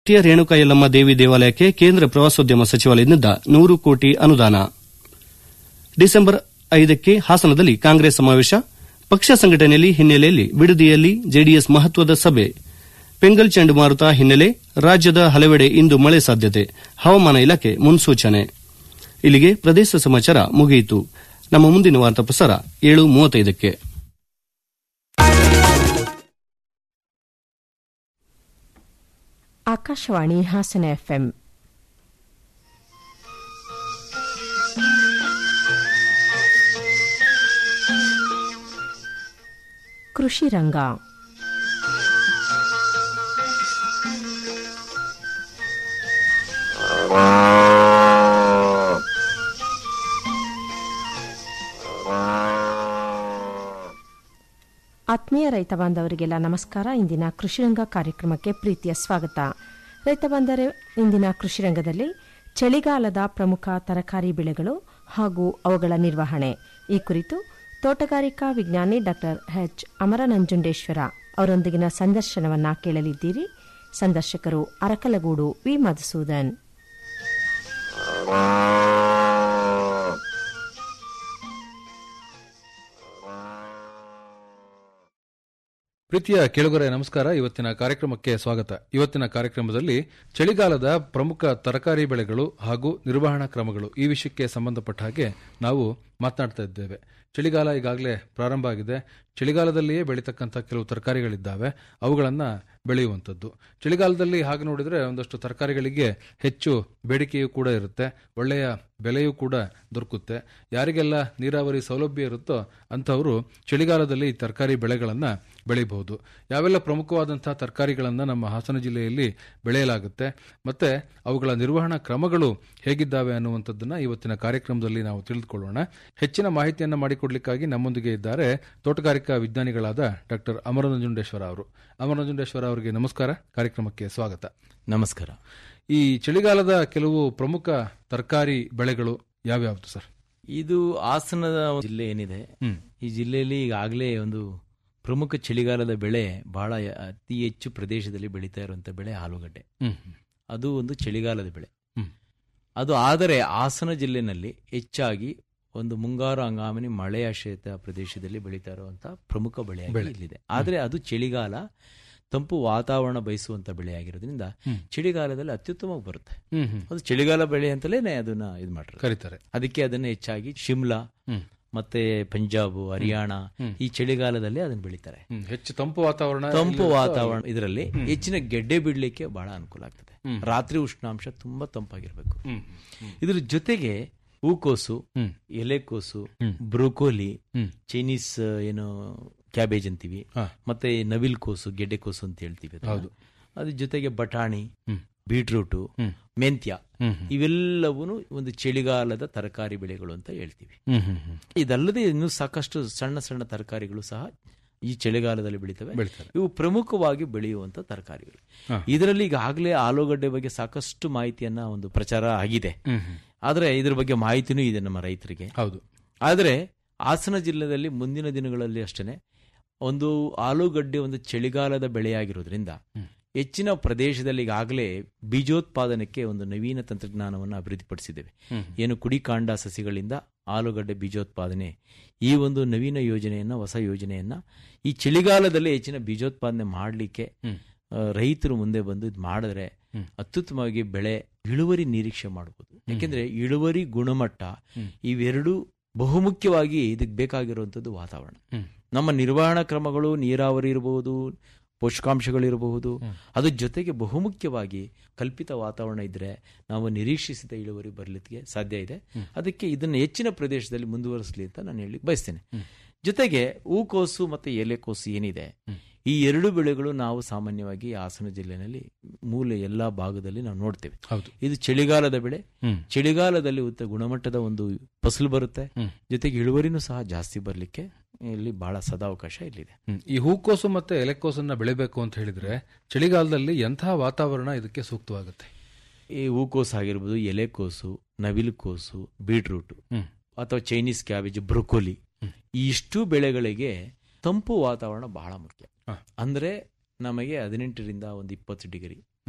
ಟಿಯ ರೇಣುಕಾ ಯಲ್ಲಮ್ಮ ದೇವಿ ದೇವಾಲಯಕ್ಕೆ ಕೇಂದ್ರ ಪ್ರವಾಸೋದ್ಯಮ ಸಚಿವಾಲಯದಿಂದ ನೂರು ಕೋಟಿ ಅನುದಾನ ಡಿಸೆಂಬರ್ ಐದಕ್ಕೆ ಹಾಸನದಲ್ಲಿ ಕಾಂಗ್ರೆಸ್ ಸಮಾವೇಶ ಪಕ್ಷ ಸಂಘಟನೆಯಲ್ಲಿ ಹಿನ್ನೆಲೆಯಲ್ಲಿ ಬಿಡದಿಯಲ್ಲಿ ಜೆಡಿಎಸ್ ಮಹತ್ವದ ಸಭೆ ಪೆಂಗಲ್ ಚಂಡಮಾರುತ ಹಿನ್ನೆಲೆ ರಾಜ್ಯದ ಹಲವೆಡೆ ಇಂದು ಮಳೆ ಸಾಧ್ಯತೆ ಹವಾಮಾನ ಇಲಾಖೆ ಮುನ್ಸೂಚನೆ ಇಲ್ಲಿಗೆ ಪ್ರದೇಶ ಸಮಾಚಾರ ಮುಗಿಯಿತು ನಮ್ಮ ಮುಂದಿನ ವಾರ್ತಾ ಪ್ರಸಾರ ಏಳು ಮೂವತ್ತೈದಕ್ಕೆ ಆಕಾಶವಾಣಿ ಹಾಸನ ಎಫ್ಎಂ ಕೃಷಿ ರಂಗ ಆತ್ಮೀಯ ರೈತ ಬಾಂಧವರಿಗೆಲ್ಲ ನಮಸ್ಕಾರ ಇಂದಿನ ಕೃಷಿರಂಗ ಕಾರ್ಯಕ್ರಮಕ್ಕೆ ಪ್ರೀತಿಯ ಸ್ವಾಗತ ರೈತ ಬಾಂಧವರೇ ಇಂದಿನ ಕೃಷಿರಂಗದಲ್ಲಿ ಚಳಿಗಾಲದ ಪ್ರಮುಖ ತರಕಾರಿ ಬೆಳೆಗಳು ಹಾಗೂ ಅವುಗಳ ನಿರ್ವಹಣೆ ಈ ಕುರಿತು ತೋಟಗಾರಿಕಾ ವಿಜ್ಞಾನಿ ಡಾ ಎಚ್ ಅಮರನಂಜುಂಡೇಶ್ವರ ಅವರೊಂದಿಗಿನ ಸಂದರ್ಶನವನ್ನ ಕೇಳಲಿದ್ದೀರಿ ಸಂದರ್ಶಕರು ಅರಕಲಗೂಡು ವಿ ಮಧುಸೂದನ್ ಪ್ರೀತಿಯ ಕೇಳುಗರೆ ನಮಸ್ಕಾರ ಇವತ್ತಿನ ಕಾರ್ಯಕ್ರಮಕ್ಕೆ ಸ್ವಾಗತ ಇವತ್ತಿನ ಕಾರ್ಯಕ್ರಮದಲ್ಲಿ ಚಳಿಗಾಲದ ಪ್ರಮುಖ ತರಕಾರಿ ಬೆಳೆಗಳು ಹಾಗೂ ನಿರ್ವಹಣಾ ಕ್ರಮಗಳು ಈ ವಿಷಯಕ್ಕೆ ಸಂಬಂಧಪಟ್ಟ ಹಾಗೆ ನಾವು ಮಾತನಾಡ್ತಾ ಇದ್ದೇವೆ ಚಳಿಗಾಲ ಈಗಾಗಲೇ ಪ್ರಾರಂಭ ಆಗಿದೆ ಚಳಿಗಾಲದಲ್ಲಿಯೇ ಬೆಳೀತಕ್ಕಂಥ ಕೆಲವು ತರಕಾರಿಗಳಿದ್ದಾವೆ ಅವುಗಳನ್ನು ಬೆಳೆಯುವಂಥದ್ದು ಚಳಿಗಾಲದಲ್ಲಿ ಹಾಗೆ ನೋಡಿದರೆ ಒಂದಷ್ಟು ತರಕಾರಿಗಳಿಗೆ ಹೆಚ್ಚು ಬೇಡಿಕೆಯೂ ಕೂಡ ಇರುತ್ತೆ ಒಳ್ಳೆಯ ಬೆಲೆಯೂ ಕೂಡ ದೊರಕುತ್ತೆ ಯಾರಿಗೆಲ್ಲ ನೀರಾವರಿ ಸೌಲಭ್ಯ ಇರುತ್ತೋ ಅಂಥವರು ಚಳಿಗಾಲದಲ್ಲಿ ಈ ತರಕಾರಿ ಬೆಳೆಗಳನ್ನು ಬೆಳೆಯಬಹುದು ಯಾವೆಲ್ಲ ಪ್ರಮುಖವಾದಂತಹ ತರಕಾರಿಗಳನ್ನು ನಮ್ಮ ಹಾಸನ ಜಿಲ್ಲೆಯಲ್ಲಿ ಬೆಳೆಯಲಾಗುತ್ತೆ ಮತ್ತೆ ಅವುಗಳ ನಿರ್ವಹಣಾ ಕ್ರಮಗಳು ಹೇಗಿದ್ದಾವೆ ಅನ್ನುವಂಥದ್ದನ್ನ ಇವತ್ತಿನ ಕಾರ್ಯಕ್ರಮದಲ್ಲಿ ನಾವು ತಿಳಿದುಕೊಳ್ಳೋಣ ಹೆಚ್ಚಿನ ಮಾಹಿತಿಯನ್ನು ಮಾಡಿಕೊಡ್ಲಿಕ್ಕಾಗಿ ನಮ್ಮೊಂದಿಗೆ ಇದ್ದಾರೆ ತೋಟಗಾರಿಕಾ ವಿಜ್ಞಾನಿಗಳಾದ ಡಾಕ್ಟರ್ ಅಮರನಂಜುಂಡೇಶ್ವರ ಅವರು ಅಮರನಂಜುಂಡೇಶ್ವರ ಅವರಿಗೆ ನಮಸ್ಕಾರ ಕಾರ್ಯಕ್ರಮಕ್ಕೆ ಸ್ವಾಗತ ನಮಸ್ಕಾರ ಈ ಚಳಿಗಾಲದ ಕೆಲವು ಪ್ರಮುಖ ತರಕಾರಿ ಬೆಳೆಗಳು ಯಾವ್ಯಾವ್ದು ಸರ್ ಇದು ಹಾಸನದ ಒಂದು ಜಿಲ್ಲೆ ಏನಿದೆ ಹ್ಮ್. ಈ ಜಿಲ್ಲೆಯಲ್ಲಿ ಈಗಾಗಲೇ ಒಂದು ಪ್ರಮುಖ ಚಳಿಗಾಲದ ಬೆಳೆ ಬಹಳ ಅತಿ ಹೆಚ್ಚು ಪ್ರದೇಶದಲ್ಲಿ ಬೆಳೀತಾ ಇರುವಂತ ಬೆಳೆ ಆಲೂಗಡ್ಡೆ ಹ್ಮ್ ಅದು ಒಂದು ಚಳಿಗಾಲದ ಬೆಳೆ ಹ್ಮ್. ಅದು ಆದರೆ ಹಾಸನ ಜಿಲ್ಲೆನಲ್ಲಿ ಹೆಚ್ಚಾಗಿ ಒಂದು ಮುಂಗಾರು ಹಂಗಾಮಿನ ಮಳೆಯಾಶ್ರಿತ ಪ್ರದೇಶದಲ್ಲಿ ಬೆಳೀತಾ ಇರುವಂತಹ ಪ್ರಮುಖ ಬೆಳೆಯಾಗಿ ಬೆಳೆ. ಇಲ್ಲಿದೆ ಆದ್ರೆ ಅದು ಚಳಿಗಾಲ ತಂಪು ವಾತಾವರಣ ಬಯಸುವಂತ ಬೆಳೆಯಾಗಿರೋದ್ರಿಂದ ಹ್ಮ್. ಚಳಿಗಾಲದಲ್ಲಿ ಅತ್ಯುತ್ತಮವಾಗಿ ಬರುತ್ತೆ ಹ್ಮ್ ಹ್ಮ್ ಅದು ಚಳಿಗಾಲ ಬೆಳೆ ಅಂತಲೇ ಅದನ್ನ ಇದು ಮಾಡ್ತಾರೆ ಕರೀತಾರೆ ಅದಕ್ಕೆ ಅದನ್ನ ಹೆಚ್ಚಾಗಿ ಶಿಮ್ಲಾ ಹ್ಮ್. ಮತ್ತೆ ಪಂಜಾಬ್ ಹರಿಯಾಣ ಹ್ಮ್. ಈ ಚಳಿಗಾಲದಲ್ಲಿ ಅದನ್ನ ಬೆಳೀತಾರೆ ಹ್ಮ್ ಹೆಚ್ಚು ತಂಪು ವಾತಾವರಣ ತಂಪು ಇಲ್ಲಿರುತ್ತೋ ವಾತಾವರಣ ಇದರಲ್ಲಿ ಹೆಚ್ಚಿನ ಗೆಡ್ಡೆ ಬಿಡ್ಲಿಕ್ಕೆ ಬಹಳ ಅನುಕೂಲ ಆಗ್ತದೆ ಹ್ಮ್. ರಾತ್ರಿ ಉಷ್ಣಾಂಶ ತುಂಬಾ ತಂಪಾಗಿರ್ಬೇಕು ಹ್ಮ್ ಹ್ಮ್ ಇದ್ರ ಜೊತೆಗೆ ಹೂಕೋಸು ಹ್ಮ್ ಎಲೆಕೋಸು ಹ್ಮ್. ಬ್ರೋಕೋಲಿ ಹ್ಮ್ ಚೈನೀಸ್ ಏನು ಕ್ಯಾಬೇಜ್ ಅಂತೀವಿ ಹಾ. ಮತ್ತೆ ನವಿಲ್ ಕೋಸು ಗೆಡ್ಡೆಕೋಸು ಅಂತ ಹೇಳ್ತೀವಿ ಅದನ್ನ. ಹೌದು. ಅದ್ರ ಜೊತೆಗೆ ಬಟಾಣಿ ಹ್ಮ್. ಬೀಟ್ರೂಟು ಹ್ಮ್. ಮೆಂತ್ಯ ಹ್ಮ್ ಹ್ಮ್. ಇವೆಲ್ಲವೂ ಒಂದು ಚಳಿಗಾಲದ ತರಕಾರಿ ಬೆಳೆಗಳು ಅಂತ ಹೇಳ್ತೀವಿ ಹ್ಮ್ ಹ್ಮ್ ಹ್ಮ್ ಇದಲ್ಲದೆ ಇನ್ನು ಸಾಕಷ್ಟು ಸಣ್ಣ ಸಣ್ಣ ತರಕಾರಿಗಳು ಸಹ ಈ ಚಳಿಗಾಲದಲ್ಲಿ ಬೆಳೀತವೆ ಬೆಳಿತಾರೆ ಇವು ಪ್ರಮುಖವಾಗಿ ಬೆಳೆಯುವಂತ ತರಕಾರಿಗಳು ಹಾ. ಇದರಲ್ಲಿ ಈಗಾಗಲೇ ಆಲೂಗಡ್ಡೆ ಬಗ್ಗೆ ಸಾಕಷ್ಟು ಮಾಹಿತಿಯನ್ನ ಒಂದು ಪ್ರಚಾರ ಆಗಿದೆ ಹ್ಮ್ ಹ್ಮ್ ಆದ್ರೆ ಇದ್ರ ಬಗ್ಗೆ ಮಾಹಿತಿನೂ ಇದೆ ನಮ್ಮ ರೈತರಿಗೆ ಹೌದು ಆದರೆ ಹಾಸನ ಜಿಲ್ಲೆಯಲ್ಲಿ ಮುಂದಿನ ದಿನಗಳಲ್ಲಿ ಅಷ್ಟೇ ಒಂದು ಆಲೂಗಡ್ಡೆ ಒಂದು ಚಳಿಗಾಲದ ಬೆಳೆಯಾಗಿರೋದ್ರಿಂದ ಹ್ಮ್. ಹೆಚ್ಚಿನ ಪ್ರದೇಶದಲ್ಲಿ ಈಗಾಗಲೇ ಬೀಜೋತ್ಪಾದನೆಗೆ ಒಂದು ನವೀನ ತಂತ್ರಜ್ಞಾನವನ್ನು ಅಭಿವೃದ್ಧಿಪಡಿಸಿದ್ದೇವೆ ಹ್ಮ್ ಏನು ಕುಡಿಕಾಂಡ ಸಸಿಗಳಿಂದ ಆಲೂಗಡ್ಡೆ ಬೀಜೋತ್ಪಾದನೆ ಈ ಒಂದು ನವೀನ ಯೋಜನೆಯನ್ನ ಹೊಸ ಯೋಜನೆಯನ್ನ ಈ ಚಳಿಗಾಲದಲ್ಲಿ ಹೆಚ್ಚಿನ ಬೀಜೋತ್ಪಾದನೆ ಮಾಡಲಿಕ್ಕೆ ಹ್ಮ್. ರೈತರು ಮುಂದೆ ಬಂದು ಇದು ಮಾಡಿದ್ರೆ ಹ್ಮ್. ಅತ್ಯುತ್ತಮವಾಗಿ ಬೆಳೆ ಇಳುವರಿ ನಿರೀಕ್ಷೆ ಮಾಡಬಹುದು ಯಾಕೆಂದ್ರೆ ಇಳುವರಿ ಗುಣಮಟ್ಟ ಹ್ಮ್. ಇವೆರಡು ಬಹುಮುಖ್ಯವಾಗಿ ಇದಕ್ಕೆ ಬೇಕಾಗಿರುವಂಥದ್ದು ವಾತಾವರಣ ಹ್ಮ್. ನಮ್ಮ ನಿರ್ವಹಣಾ ಕ್ರಮಗಳು ನೀರಾವರಿ ಇರಬಹುದು ಪೋಷಕಾಂಶಗಳಿರಬಹುದು ಹ್ಮ್. ಅದ್ರ ಜೊತೆಗೆ ಬಹುಮುಖ್ಯವಾಗಿ ಕಲ್ಪಿತ ವಾತಾವರಣ ಇದ್ರೆ ನಾವು ನಿರೀಕ್ಷಿಸಿದ ಇಳುವರಿ ಬರಲಿಕ್ಕೆ ಸಾಧ್ಯ ಇದೆ ಹ್ಮ್. ಅದಕ್ಕೆ ಇದನ್ನು ಹೆಚ್ಚಿನ ಪ್ರದೇಶದಲ್ಲಿ ಮುಂದುವರಿಸಲಿ ಅಂತ ನಾನು ಹೇಳಿ ಬಯಸ್ತೇನೆ ಹ್ಮ್. ಜೊತೆಗೆ ಹೂಕೋಸು ಮತ್ತೆ ಎಲೆಕೋಸು ಏನಿದೆ ಹ್ಮ್. ಈ ಎರಡು ಬೆಳೆಗಳು ನಾವು ಸಾಮಾನ್ಯವಾಗಿ ಹಾಸನ ಜಿಲ್ಲೆನಲ್ಲಿ ಮೂಲೆ ಎಲ್ಲಾ ಭಾಗದಲ್ಲಿ ನಾವು ನೋಡ್ತೇವೆ ಹೌದು ಇದು ಚಳಿಗಾಲದ ಬೆಳೆ ಹ್ಮ್ ಚಳಿಗಾಲದಲ್ಲಿ ಉತ್ತ ಗುಣಮಟ್ಟದ ಒಂದು ಫಸಲು ಬರುತ್ತೆ ಹ್ಮ್. ಜೊತೆಗೆ ಇಳುವರಿನೂ ಸಹ ಜಾಸ್ತಿ ಬರಲಿಕ್ಕೆ ಇಲ್ಲಿ ಬಹಳ ಸದಾವಕಾಶ ಇಲ್ಲಿದೆ ಹ್ಮ್. ಈ ಹೂಕೋಸು ಮತ್ತೆ ಎಲೆಕೋಸನ್ನ ಬೆಳಿಬೇಕು ಅಂತ ಹೇಳಿದ್ರೆ ಚಳಿಗಾಲದಲ್ಲಿ ಎಂತಹ ವಾತಾವರಣ ಇದಕ್ಕೆ ಸೂಕ್ತವಾಗುತ್ತೆ ಈ ಹೂಕೋಸು ಆಗಿರ್ಬೋದು ಎಲೆಕೋಸು ನವಿಲುಕೋಸು ಬೀಟ್ರೂಟ್ ಹ್ಮ್. ಅಥವಾ ಚೈನೀಸ್ ಕ್ಯಾಬೇಜ್ ಬ್ರೊಕೊಲಿ ಹ್ಮ್. ಈ ಇಷ್ಟು ಬೆಳೆಗಳಿಗೆ ತಂಪು ವಾತಾವರಣ ಬಹಳ ಮುಖ್ಯ ಹ. ಅಂದ್ರೆ ನಮಗೆ ಹದಿನೆಂಟರಿಂದ ಒಂದು ಇಪ್ಪತ್ತು ಡಿಗ್ರಿ ಹ್ಮ್.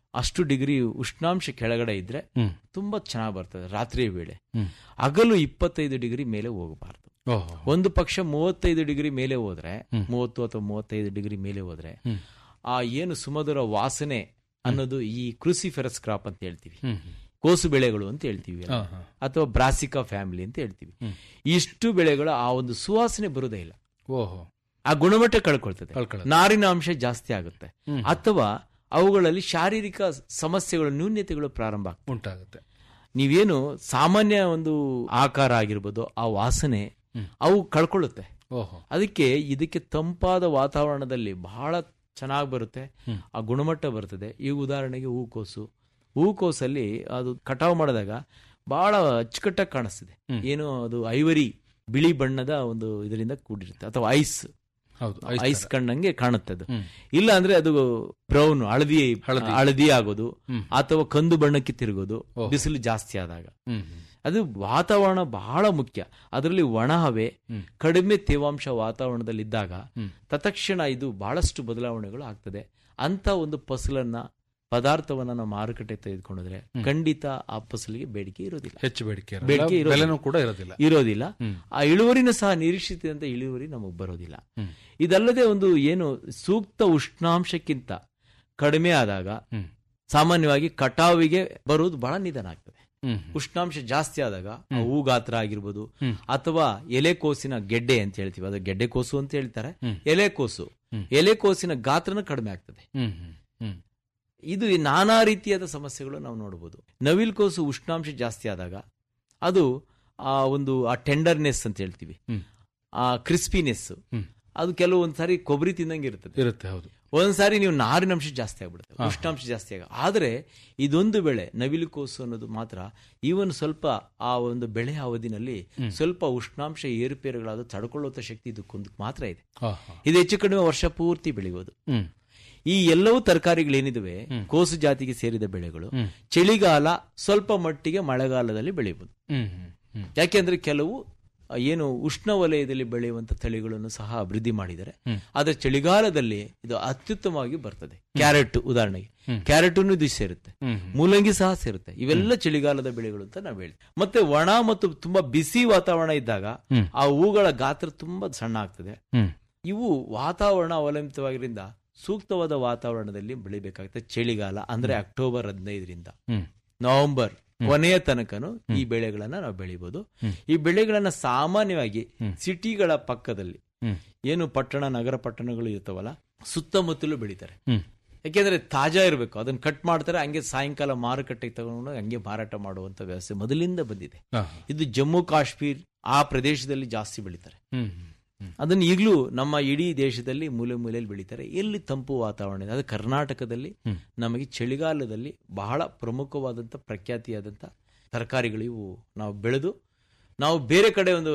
ಅಷ್ಟು ಡಿಗ್ರಿ ಉಷ್ಣಾಂಶ ಕೆಳಗಡೆ ಇದ್ರೆ ಹ್ಮ್. ತುಂಬಾ ಚೆನ್ನಾಗಿ ಬರ್ತದೆ ರಾತ್ರಿ ವೇಳೆ ಹ್ಮ್. ಹಗಲು ಇಪ್ಪತ್ತೈದು ಡಿಗ್ರಿ ಮೇಲೆ ಹೋಗಬಾರ್ದು ಓಹೋ ಒಂದು ಪಕ್ಷ ಮೂವತ್ತೈದು ಡಿಗ್ರಿ ಮೇಲೆ ಹೋದ್ರೆ ಹ್ಮ್. ಮೂವತ್ತು ಅಥವಾ ಮೂವತ್ತೈದು ಡಿಗ್ರಿ ಮೇಲೆ ಹೋದ್ರೆ ಹ್ಮ್. ಆ ಏನು ಸುಮಧುರ ವಾಸನೆ ಅನ್ನೋದು ಈ ಕ್ರೂಸಿಫೆರಸ್ ಕ್ರಾಪ್ ಅಂತ ಹೇಳ್ತೀವಿ ಹ್ಮ್ ಹ್ಮ್. ಕೋಸು ಬೆಳೆಗಳು ಅಂತ ಹೇಳ್ತೀವಿ ಹಾ, ಹಾ. ಅಥವಾ ಬ್ರಾಸಿಕಾ ಫ್ಯಾಮಿಲಿ ಅಂತ ಹೇಳ್ತೀವಿ ಹ್ಮ್. ಇಷ್ಟು ಬೆಳೆಗಳ ಆ ಒಂದು ಸುವಾಸನೆ ಬರುವುದೇ ಇಲ್ಲ ಓಹೋ ಆ ಗುಣಮಟ್ಟ ಕಳ್ಕೊಳ್ತದೆ ಕಳ್ಕೊಳ್ಳೋದು. ನಾರಿನ ಅಂಶ ಜಾಸ್ತಿ ಆಗುತ್ತೆ ಹ್ಮ್. ಅಥವಾ ಅವುಗಳಲ್ಲಿ ಶಾರೀರಿಕ ಸಮಸ್ಯೆಗಳು ನ್ಯೂನ್ಯತೆಗಳು ಪ್ರಾರಂಭ ಆಗ್ತವೆ ಉಂಟಾಗುತ್ತೆ ನೀವೇನು ಸಾಮಾನ್ಯ ಒಂದು ಆಕಾರ ಆಗಿರ್ಬೋದು ಆ ವಾಸನೆ ಹ್ಮ್. ಅವು ಕಳ್ಕೊಳ್ಳುತ್ತೆ ಓಹೋ ಅದಕ್ಕೆ ಇದಕ್ಕೆ ತಂಪಾದ ವಾತಾವರಣದಲ್ಲಿ ಬಹಳ ಚೆನ್ನಾಗಿ ಬರುತ್ತೆ ಹ್ಮ್. ಆ ಗುಣಮಟ್ಟ ಬರ್ತದೆ ಈ ಉದಾಹರಣೆಗೆ ಹೂಕೋಸು ಹೂಕೋಸಲ್ಲಿ ಅದು ಕಟಾವು ಮಾಡಿದಾಗ ಬಹಳ ಅಚ್ಚುಕಟ್ಟಾಗಿ ಕಾಣಿಸ್ತದೆ ಹ್ಮ್. ಏನು ಅದು ಐವರಿ ಬಿಳಿ ಬಣ್ಣದ ಒಂದು ಇದರಿಂದ ಕೂಡಿರುತ್ತೆ ಅಥವಾ ಐಸ್ ಹೌದು ಐಸ್ ಕಣ್ಣಂಗೆ ಕಾಣುತ್ತೆ ಅದು ಹ್ಮ್. ಇಲ್ಲ ಅಂದ್ರೆ ಅದು ಬ್ರೌನ್ ಹಳದಿ ಹಳದಿ. ಹಳದಿ ಆಗೋದು ಹ್ಮ್. ಅಥವಾ ಕಂದು ಬಣ್ಣಕ್ಕೆ ತಿರುಗೋದು ಓಹೋ. ಬಿಸಿಲು ಜಾಸ್ತಿ ಆದಾಗ ಹ್ಮ್ ಹ್ಮ್. ಅದು ವಾತಾವರಣ ಬಹಳ ಮುಖ್ಯ ಅದರಲ್ಲಿ ಒಣ ಹವೆ ಹ್ಮ್. ಕಡಿಮೆ ತೇವಾಂಶ ವಾತಾವರಣದಲ್ಲಿ ಇದ್ದಾಗ ಹ್ಮ್. ತತ್ಕ್ಷಣ ಇದು ಬಹಳಷ್ಟು ಬದಲಾವಣೆಗಳು ಆಗ್ತದೆ ಅಂತ ಒಂದು ಫಸಲನ್ನ ಪದಾರ್ಥವನ್ನ ನಾವು ಮಾರುಕಟ್ಟೆ ತೆಗೆದುಕೊಂಡ್ರೆ ಖಂಡಿತ ಆ ಫಸಲಿಗೆ ಬೇಡಿಕೆ ಇರೋದಿಲ್ಲ ಹೆಚ್ಚು ಬೇಡಿಕೆ ಇರಲ್ಲ. ಬೇಡಿಕೆ ಇರೋದಿಲ್ಲ. ಬೆಲೆನೂ ಕೂಡ ಇರೋದಿಲ್ಲ ಇರೋದಿಲ್ಲ ಹ್ಮ್. ಆ ಇಳುವರಿನೂ ಸಹ ನಿರೀಕ್ಷಿತಂತ ಇಳುವರಿ ನಮಗೆ ಬರೋದಿಲ್ಲ ಹ್ಮ್. ಇದಲ್ಲದೆ ಒಂದು ಏನು ಸೂಕ್ತ ಉಷ್ಣಾಂಶಕ್ಕಿಂತ ಕಡಿಮೆ ಆದಾಗ ಹ್ಮ್. ಸಾಮಾನ್ಯವಾಗಿ ಕಟಾವಿಗೆ ಬರುವುದು ಬಹಳ ನಿಧಾನ ಆಗ್ತದೆ ಹ್ಮ್ ಉಷ್ಣಾಂಶ ಜಾಸ್ತಿ ಆದಾಗ ಆ ಹೂ ಗಾತ್ರ ಆಗಿರ್ಬೋದು ಹ್ಮ್. ಅಥವಾ ಎಲೆಕೋಸಿನ ಗೆಡ್ಡೆ ಅಂತ ಹೇಳ್ತೀವಿ ಅದು ಗೆಡ್ಡೆ ಕೋಸು ಅಂತ ಹೇಳ್ತಾರೆ ಹ್ಮ್. ಎಲೆಕೋಸು ಹ್ಮ್. ಎಲೆಕೋಸಿನ ಗಾತ್ರನ ಕಡಿಮೆ ಆಗ್ತದೆ ಹ್ಮ್ ಹ್ಮ್ ಹ್ಮ್ ಇದು ನಾನಾ ರೀತಿಯಾದ ಸಮಸ್ಯೆಗಳು ನಾವು ನೋಡಬಹುದು ನವಿಲ್ಕೋಸು ಉಷ್ಣಾಂಶ ಜಾಸ್ತಿ ಆದಾಗ ಅದು ಆ ಒಂದು ಆ ಟೆಂಡರ್ನೆಸ್ ಅಂತ ಹೇಳ್ತೀವಿ ಹ್ಮ್. ಆ ಕ್ರಿಸ್ಪಿನೆಸ್ ಹ್ಮ್. ಅದು ಕೆಲವೊಂದು ಸಾರಿ ಕೊಬ್ಬರಿ ತಿನ್ನಂಗೆ ಇರ್ತದೆ ಇರುತ್ತೆ ಹೌದು ಒಂದ್ಸಾರಿ ನೀವು ನಾರಿನಂಶ ಜಾಸ್ತಿ ಆಗ್ಬಿಡುತ್ತೆ ಹಾ. ಉಷ್ಣಾಂಶ ಜಾಸ್ತಿ ಆಗ ಆದ್ರೆ ಇದೊಂದು ಬೆಳೆ ನವಿಲುಕೋಸು ಅನ್ನೋದು ಮಾತ್ರ ಈವನ್ ಸ್ವಲ್ಪ ಆ ಒಂದು ಬೆಳೆ ಅವಧಿನಲ್ಲಿ ಹ್ಮ್. ಸ್ವಲ್ಪ ಉಷ್ಣಾಂಶ ಏರುಪೇರುಗಳಾದ ತಡ್ಕೊಳ್ಳುವಂತ ಶಕ್ತಿ ಇದಕ್ಕೊಂದು ಮಾತ್ರ ಇದೆ ಹಾ, ಹಾ. ಇದು ಹೆಚ್ಚು ಕಡಿಮೆ ವರ್ಷ ಪೂರ್ತಿ ಬೆಳೆಯುವುದು ಹ್ಮ್ ಈ ಎಲ್ಲವೂ ತರಕಾರಿಗಳೇನಿದಾವೆ ಹ್ಮ್. ಕೋಸು ಜಾತಿಗೆ ಸೇರಿದ ಬೆಳೆಗಳು ಹ್ಮ್. ಚಳಿಗಾಲ ಸ್ವಲ್ಪ ಮಟ್ಟಿಗೆ ಮಳೆಗಾಲದಲ್ಲಿ ಬೆಳೆಯಬಹುದು ಹ್ಮ್ ಹ್ಮ್ ಹ್ಮ್ ಯಾಕೆಂದ್ರೆ ಕೆಲವು ಆ, ಏನು ಉಷ್ಣ ವಲಯದಲ್ಲಿ ಬೆಳೆಯುವಂತ ತಳಿಗಳನ್ನು ಸಹ ಅಭಿವೃದ್ಧಿ ಮಾಡಿದ್ದಾರೆ ಹ್ಮ್. ಆದ್ರೆ ಚಳಿಗಾಲದಲ್ಲಿ ಇದು ಅತ್ಯುತ್ತಮವಾಗಿ ಬರ್ತದೆ ಕ್ಯಾರೆಟ್ ಉದಾಹರಣೆಗೆ ಹ್ಮ್. ಕ್ಯಾರೆಟ್ ಇದು ಸೇರುತ್ತೆ ಹ್ಮ್ ಮೂಲಂಗಿ ಸಹ ಸೇರುತ್ತೆ ಇವೆಲ್ಲ ಚಳಿಗಾಲದ ಬೆಳೆಗಳು ಅಂತ ನಾವು ಹೇಳ್ತೀವಿ ಮತ್ತೆ ಒಣ ಮತ್ತು ತುಂಬಾ ಬಿಸಿ ವಾತಾವರಣ ಇದ್ದಾಗ ಹ್ಮ್. ಆ ಹೂಗಳ ಗಾತ್ರ ತುಂಬಾ ಸಣ್ಣ ಆಗ್ತದೆ ಹ್ಮ್ ಇವು ವಾತಾವರಣ ಅವಲಂಬಿತವಾಗಿರಿಂದ ಸೂಕ್ತವಾದ ವಾತಾವರಣದಲ್ಲಿ ಬೆಳಿಬೇಕಾಗುತ್ತೆ ಚಳಿಗಾಲ ಅಂದ್ರೆ ಅಕ್ಟೋಬರ್ ಹದಿನೈದರಿಂದ ಹ್ಮ್ ನವೆಂಬರ್ ಕೊನೆಯ ತನಕನು ಈ ಬೆಳೆಗಳನ್ನ ನಾವು ಬೆಳಿಬಹುದು ಹ್ಮ್. ಈ ಬೆಳೆಗಳನ್ನ ಸಾಮಾನ್ಯವಾಗಿ ಹ್ಮ್. ಸಿಟಿಗಳ ಪಕ್ಕದಲ್ಲಿ ಹ್ಮ್. ಏನು ಪಟ್ಟಣ ನಗರ ಪಟ್ಟಣಗಳು ಇರ್ತಾವಲ್ಲ ಸುತ್ತಮುತ್ತಲೂ ಬೆಳಿತಾರೆ ಹ್ಮ್ ಯಾಕೆಂದ್ರೆ ತಾಜಾ ಇರಬೇಕು ಅದನ್ನ ಕಟ್ ಮಾಡ್ತಾರೆ ಹಂಗೆ ಸಾಯಂಕಾಲ ಮಾರುಕಟ್ಟೆಗೆ ತಗೊಂಡು ಹಂಗೆ ಮಾರಾಟ ಮಾಡುವಂತ ವ್ಯವಸ್ಥೆ ಮೊದಲಿಂದ ಬಂದಿದೆ ಹಾ, ಇದು ಜಮ್ಮು ಕಾಶ್ಮೀರ್ ಆ ಪ್ರದೇಶದಲ್ಲಿ ಜಾಸ್ತಿ ಬೆಳಿತಾರೆ ಹ್ಮ್ ಹ್ಮ್ ಅದನ್ನು ಈಗಲೂ ನಮ್ಮ ಇಡೀ ದೇಶದಲ್ಲಿ ಮೂಲೆ ಮೂಲೆಯಲ್ಲಿ ಬೆಳೀತಾರೆ ಎಲ್ಲಿ ತಂಪು ವಾತಾವರಣ ಇದೆ ಅದು ಕರ್ನಾಟಕದಲ್ಲಿ ಹ್ಮ್. ನಮಗೆ ಚಳಿಗಾಲದಲ್ಲಿ ಬಹಳ ಪ್ರಮುಖವಾದಂಥ ಪ್ರಖ್ಯಾತಿಯಾದಂಥ ತರಕಾರಿಗಳು ಇವು ನಾವು ಬೆಳೆದು ನಾವು ಬೇರೆ ಕಡೆ ಒಂದು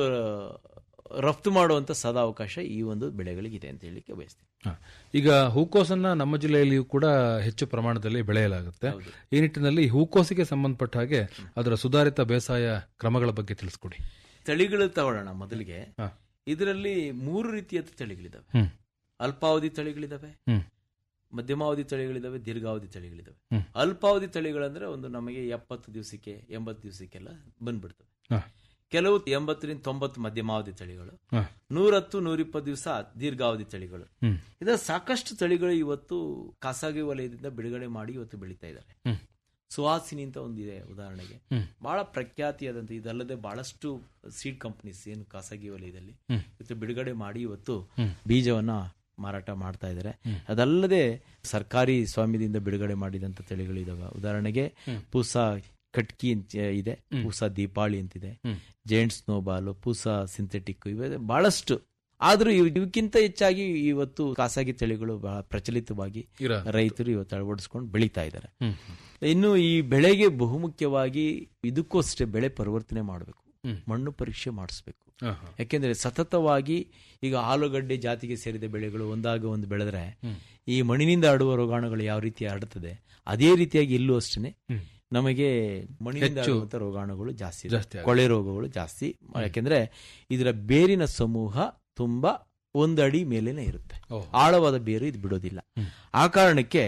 ರಫ್ತು ಮಾಡುವಂಥ ಸದಾವಕಾಶ ಈ ಒಂದು ಬೆಳೆಗಳಿಗಿದೆ ಅಂತ ಹೇಳಲಿಕ್ಕೆ ಬಯಸ್ತೀನಿ ಹಾ. ಈಗ ಹೂಕೋಸನ್ನ ನಮ್ಮ ಜಿಲ್ಲೆಯಲ್ಲಿಯೂ ಕೂಡ ಹೆಚ್ಚು ಪ್ರಮಾಣದಲ್ಲಿ ಬೆಳೆಯಲಾಗುತ್ತೆ ಹೌದು. ಈ ನಿಟ್ಟಿನಲ್ಲಿ ಹೂಕೋಸಿಗೆ ಸಂಬಂಧಪಟ್ಟ ಹಾಗೆ ಅದರ ಸುಧಾರಿತ ಬೇಸಾಯ ಕ್ರಮಗಳ ಬಗ್ಗೆ ತಿಳಿಸ್ಕೊಡಿ ತಳಿಗಳು ತಗೊಳ್ಳೋಣ ಮೊದಲಿಗೆ ಹಾ. ಇದರಲ್ಲಿ ಮೂರು ರೀತಿಯಾದ ತಳಿಗಳಿದಾವೆ ಹ್ಮ್. ಅಲ್ಪಾವಧಿ ತಳಿಗಳಿದಾವೆ ಹ್ಮ್. ಮಧ್ಯಮಾವಧಿ ತಳಿಗಳಿದಾವೆ ದೀರ್ಘಾವಧಿ ತಳಿಗಳಿದಾವೆ ಹ್ಮ್. ಅಲ್ಪಾವಧಿ ತಳಿಗಳಂದ್ರೆ ಒಂದು ನಮಗೆ ಎಪ್ಪತ್ತು ದಿವಸಕ್ಕೆ ಎಂಬತ್ತು ದಿವಸಕ್ಕೆಲ್ಲ ಬಂದ್ಬಿಡ್ತವೆ ಹಾ. ಕೆಲವು ಎಂಬತ್ತರಿಂದ ತೊಂಬತ್ತು ಮಧ್ಯಮಾವಧಿ ತಳಿಗಳು ಹಾ. ನೂರತ್ತು ನೂರಿಪ್ಪತ್ತು ದಿವಸ ದೀರ್ಘಾವಧಿ ತಳಿಗಳು ಹ್ಮ್. ಇದರ ಸಾಕಷ್ಟು ತಳಿಗಳು ಇವತ್ತು ಖಾಸಗಿ ವಲಯದಿಂದ ಬಿಡುಗಡೆ ಮಾಡಿ ಇವತ್ತು ಬೆಳೀತಾ ಇದ್ದಾರೆ ಹ್ಮ್. ಸುಹಾಸಿನಿ ಅಂತ ಒಂದಿದೆ ಉದಾಹರಣೆಗೆ ಹ್ಮ್. ಬಹಳ ಪ್ರಖ್ಯಾತಿಯಾದಂತ ಇದಲ್ಲದೆ ಬಹಳಷ್ಟು ಸೀಡ್ ಕಂಪನೀಸ್ ಏನು ಖಾಸಗಿ ವಲಯದಲ್ಲಿ ಹ್ಮ್. ಇವತ್ತು ಬಿಡುಗಡೆ ಮಾಡಿ ಇವತ್ತು ಹ್ಮ್. ಬೀಜವನ್ನ ಮಾರಾಟ ಮಾಡ್ತಾ ಇದ್ದಾರೆ ಹ್ಮ್. ಅದಲ್ಲದೆ ಸರ್ಕಾರಿ ಸ್ವಾಮ್ಯದಿಂದ ಬಿಡುಗಡೆ ಮಾಡಿದಂತ ತಳಿಗಳಿದಾವೆ ಉದಾಹರಣೆಗೆ ಹ್ಮ್. ಪೂಸಾ ಕಟ್ಕಿ ಅಂತ ಇದೆ ಹ್ಮ್. ಪೂಸಾ ದೀಪಾವಳಿ ಅಂತಿದೆ ಹ್ಮ್. ಜೈಂಟ್ ಸ್ನೋಬಾಲ್ ಪೂಸಾ ಸಿಂಥೆಟಿಕ್ ಇವೆ ಬಹಳಷ್ಟು ಆದ್ರೂ ಇವ್- ಇವಕ್ಕಿಂತ ಹೆಚ್ಚಾಗಿ ಇವತ್ತು ಖಾಸಗಿ ತಳಿಗಳು ಬಹಳ ಪ್ರಚಲಿತವಾಗಿ ಇರ ರೈತರು ಇವತ್ತು ಅಳವಡಿಸ್ಕೊಂಡು ಬೆಳೀತಾ ಇದ್ದಾರೆ ಹ್ಮ್. ಇನ್ನು ಈ ಬೆಳೆಗೆ ಬಹುಮುಖ್ಯವಾಗಿ ಇದಕ್ಕೂ ಅಷ್ಟೇ ಬೆಳೆ ಪರಿವರ್ತನೆ ಮಾಡಬೇಕು ಹ್ಮ್. ಮಣ್ಣು ಪರೀಕ್ಷೆ ಮಾಡಿಸ್ಬೇಕು ಹಾ, ಹಾ. ಯಾಕೆಂದ್ರೆ ಸತತವಾಗಿ ಈಗ ಆಲೂಗಡ್ಡೆ ಜಾತಿಗೆ ಸೇರಿದ ಬೆಳೆಗಳು ಒಂದಾಗ ಒಂದು ಬೆಳೆದ್ರೆ ಹ್ಮ್. ಈ ಮಣ್ಣಿನಿಂದ ಹರಡುವ ರೋಗಾಣುಗಳು ಯಾವ ರೀತಿ ಹರಡುತ್ತದೆ ಅದೇ ರೀತಿಯಾಗಿ ಇಲ್ಲೂ ಅಷ್ಟೇ ಹ್ಮ್. ನಮಗೆ ಮಣ್ಣಿನಿಂದ ಹೆಚ್ಚು ಹರಡುವಂತ ರೋಗಾಣುಗಳು ಜಾಸ್ತಿ ಇದೆ. ಜಾಸ್ತಿ ಆಗುತ್ತೆ. ಕೊಳೆ ರೋಗಗಳು ಜಾಸ್ತಿ ಯಾಕೆಂದ್ರೆ ಇದರ ಬೇರಿನ ಸಮೂಹ ತುಂಬಾ ಒಂದಡಿ ಮೇಲೇನೆ ಇರುತ್ತೆ ಓಹ್. ಆಳವಾದ ಬೇರು ಇದು ಬಿಡೋದಿಲ್ಲ ಹ್ಮ್. ಆ ಕಾರಣಕ್ಕೆ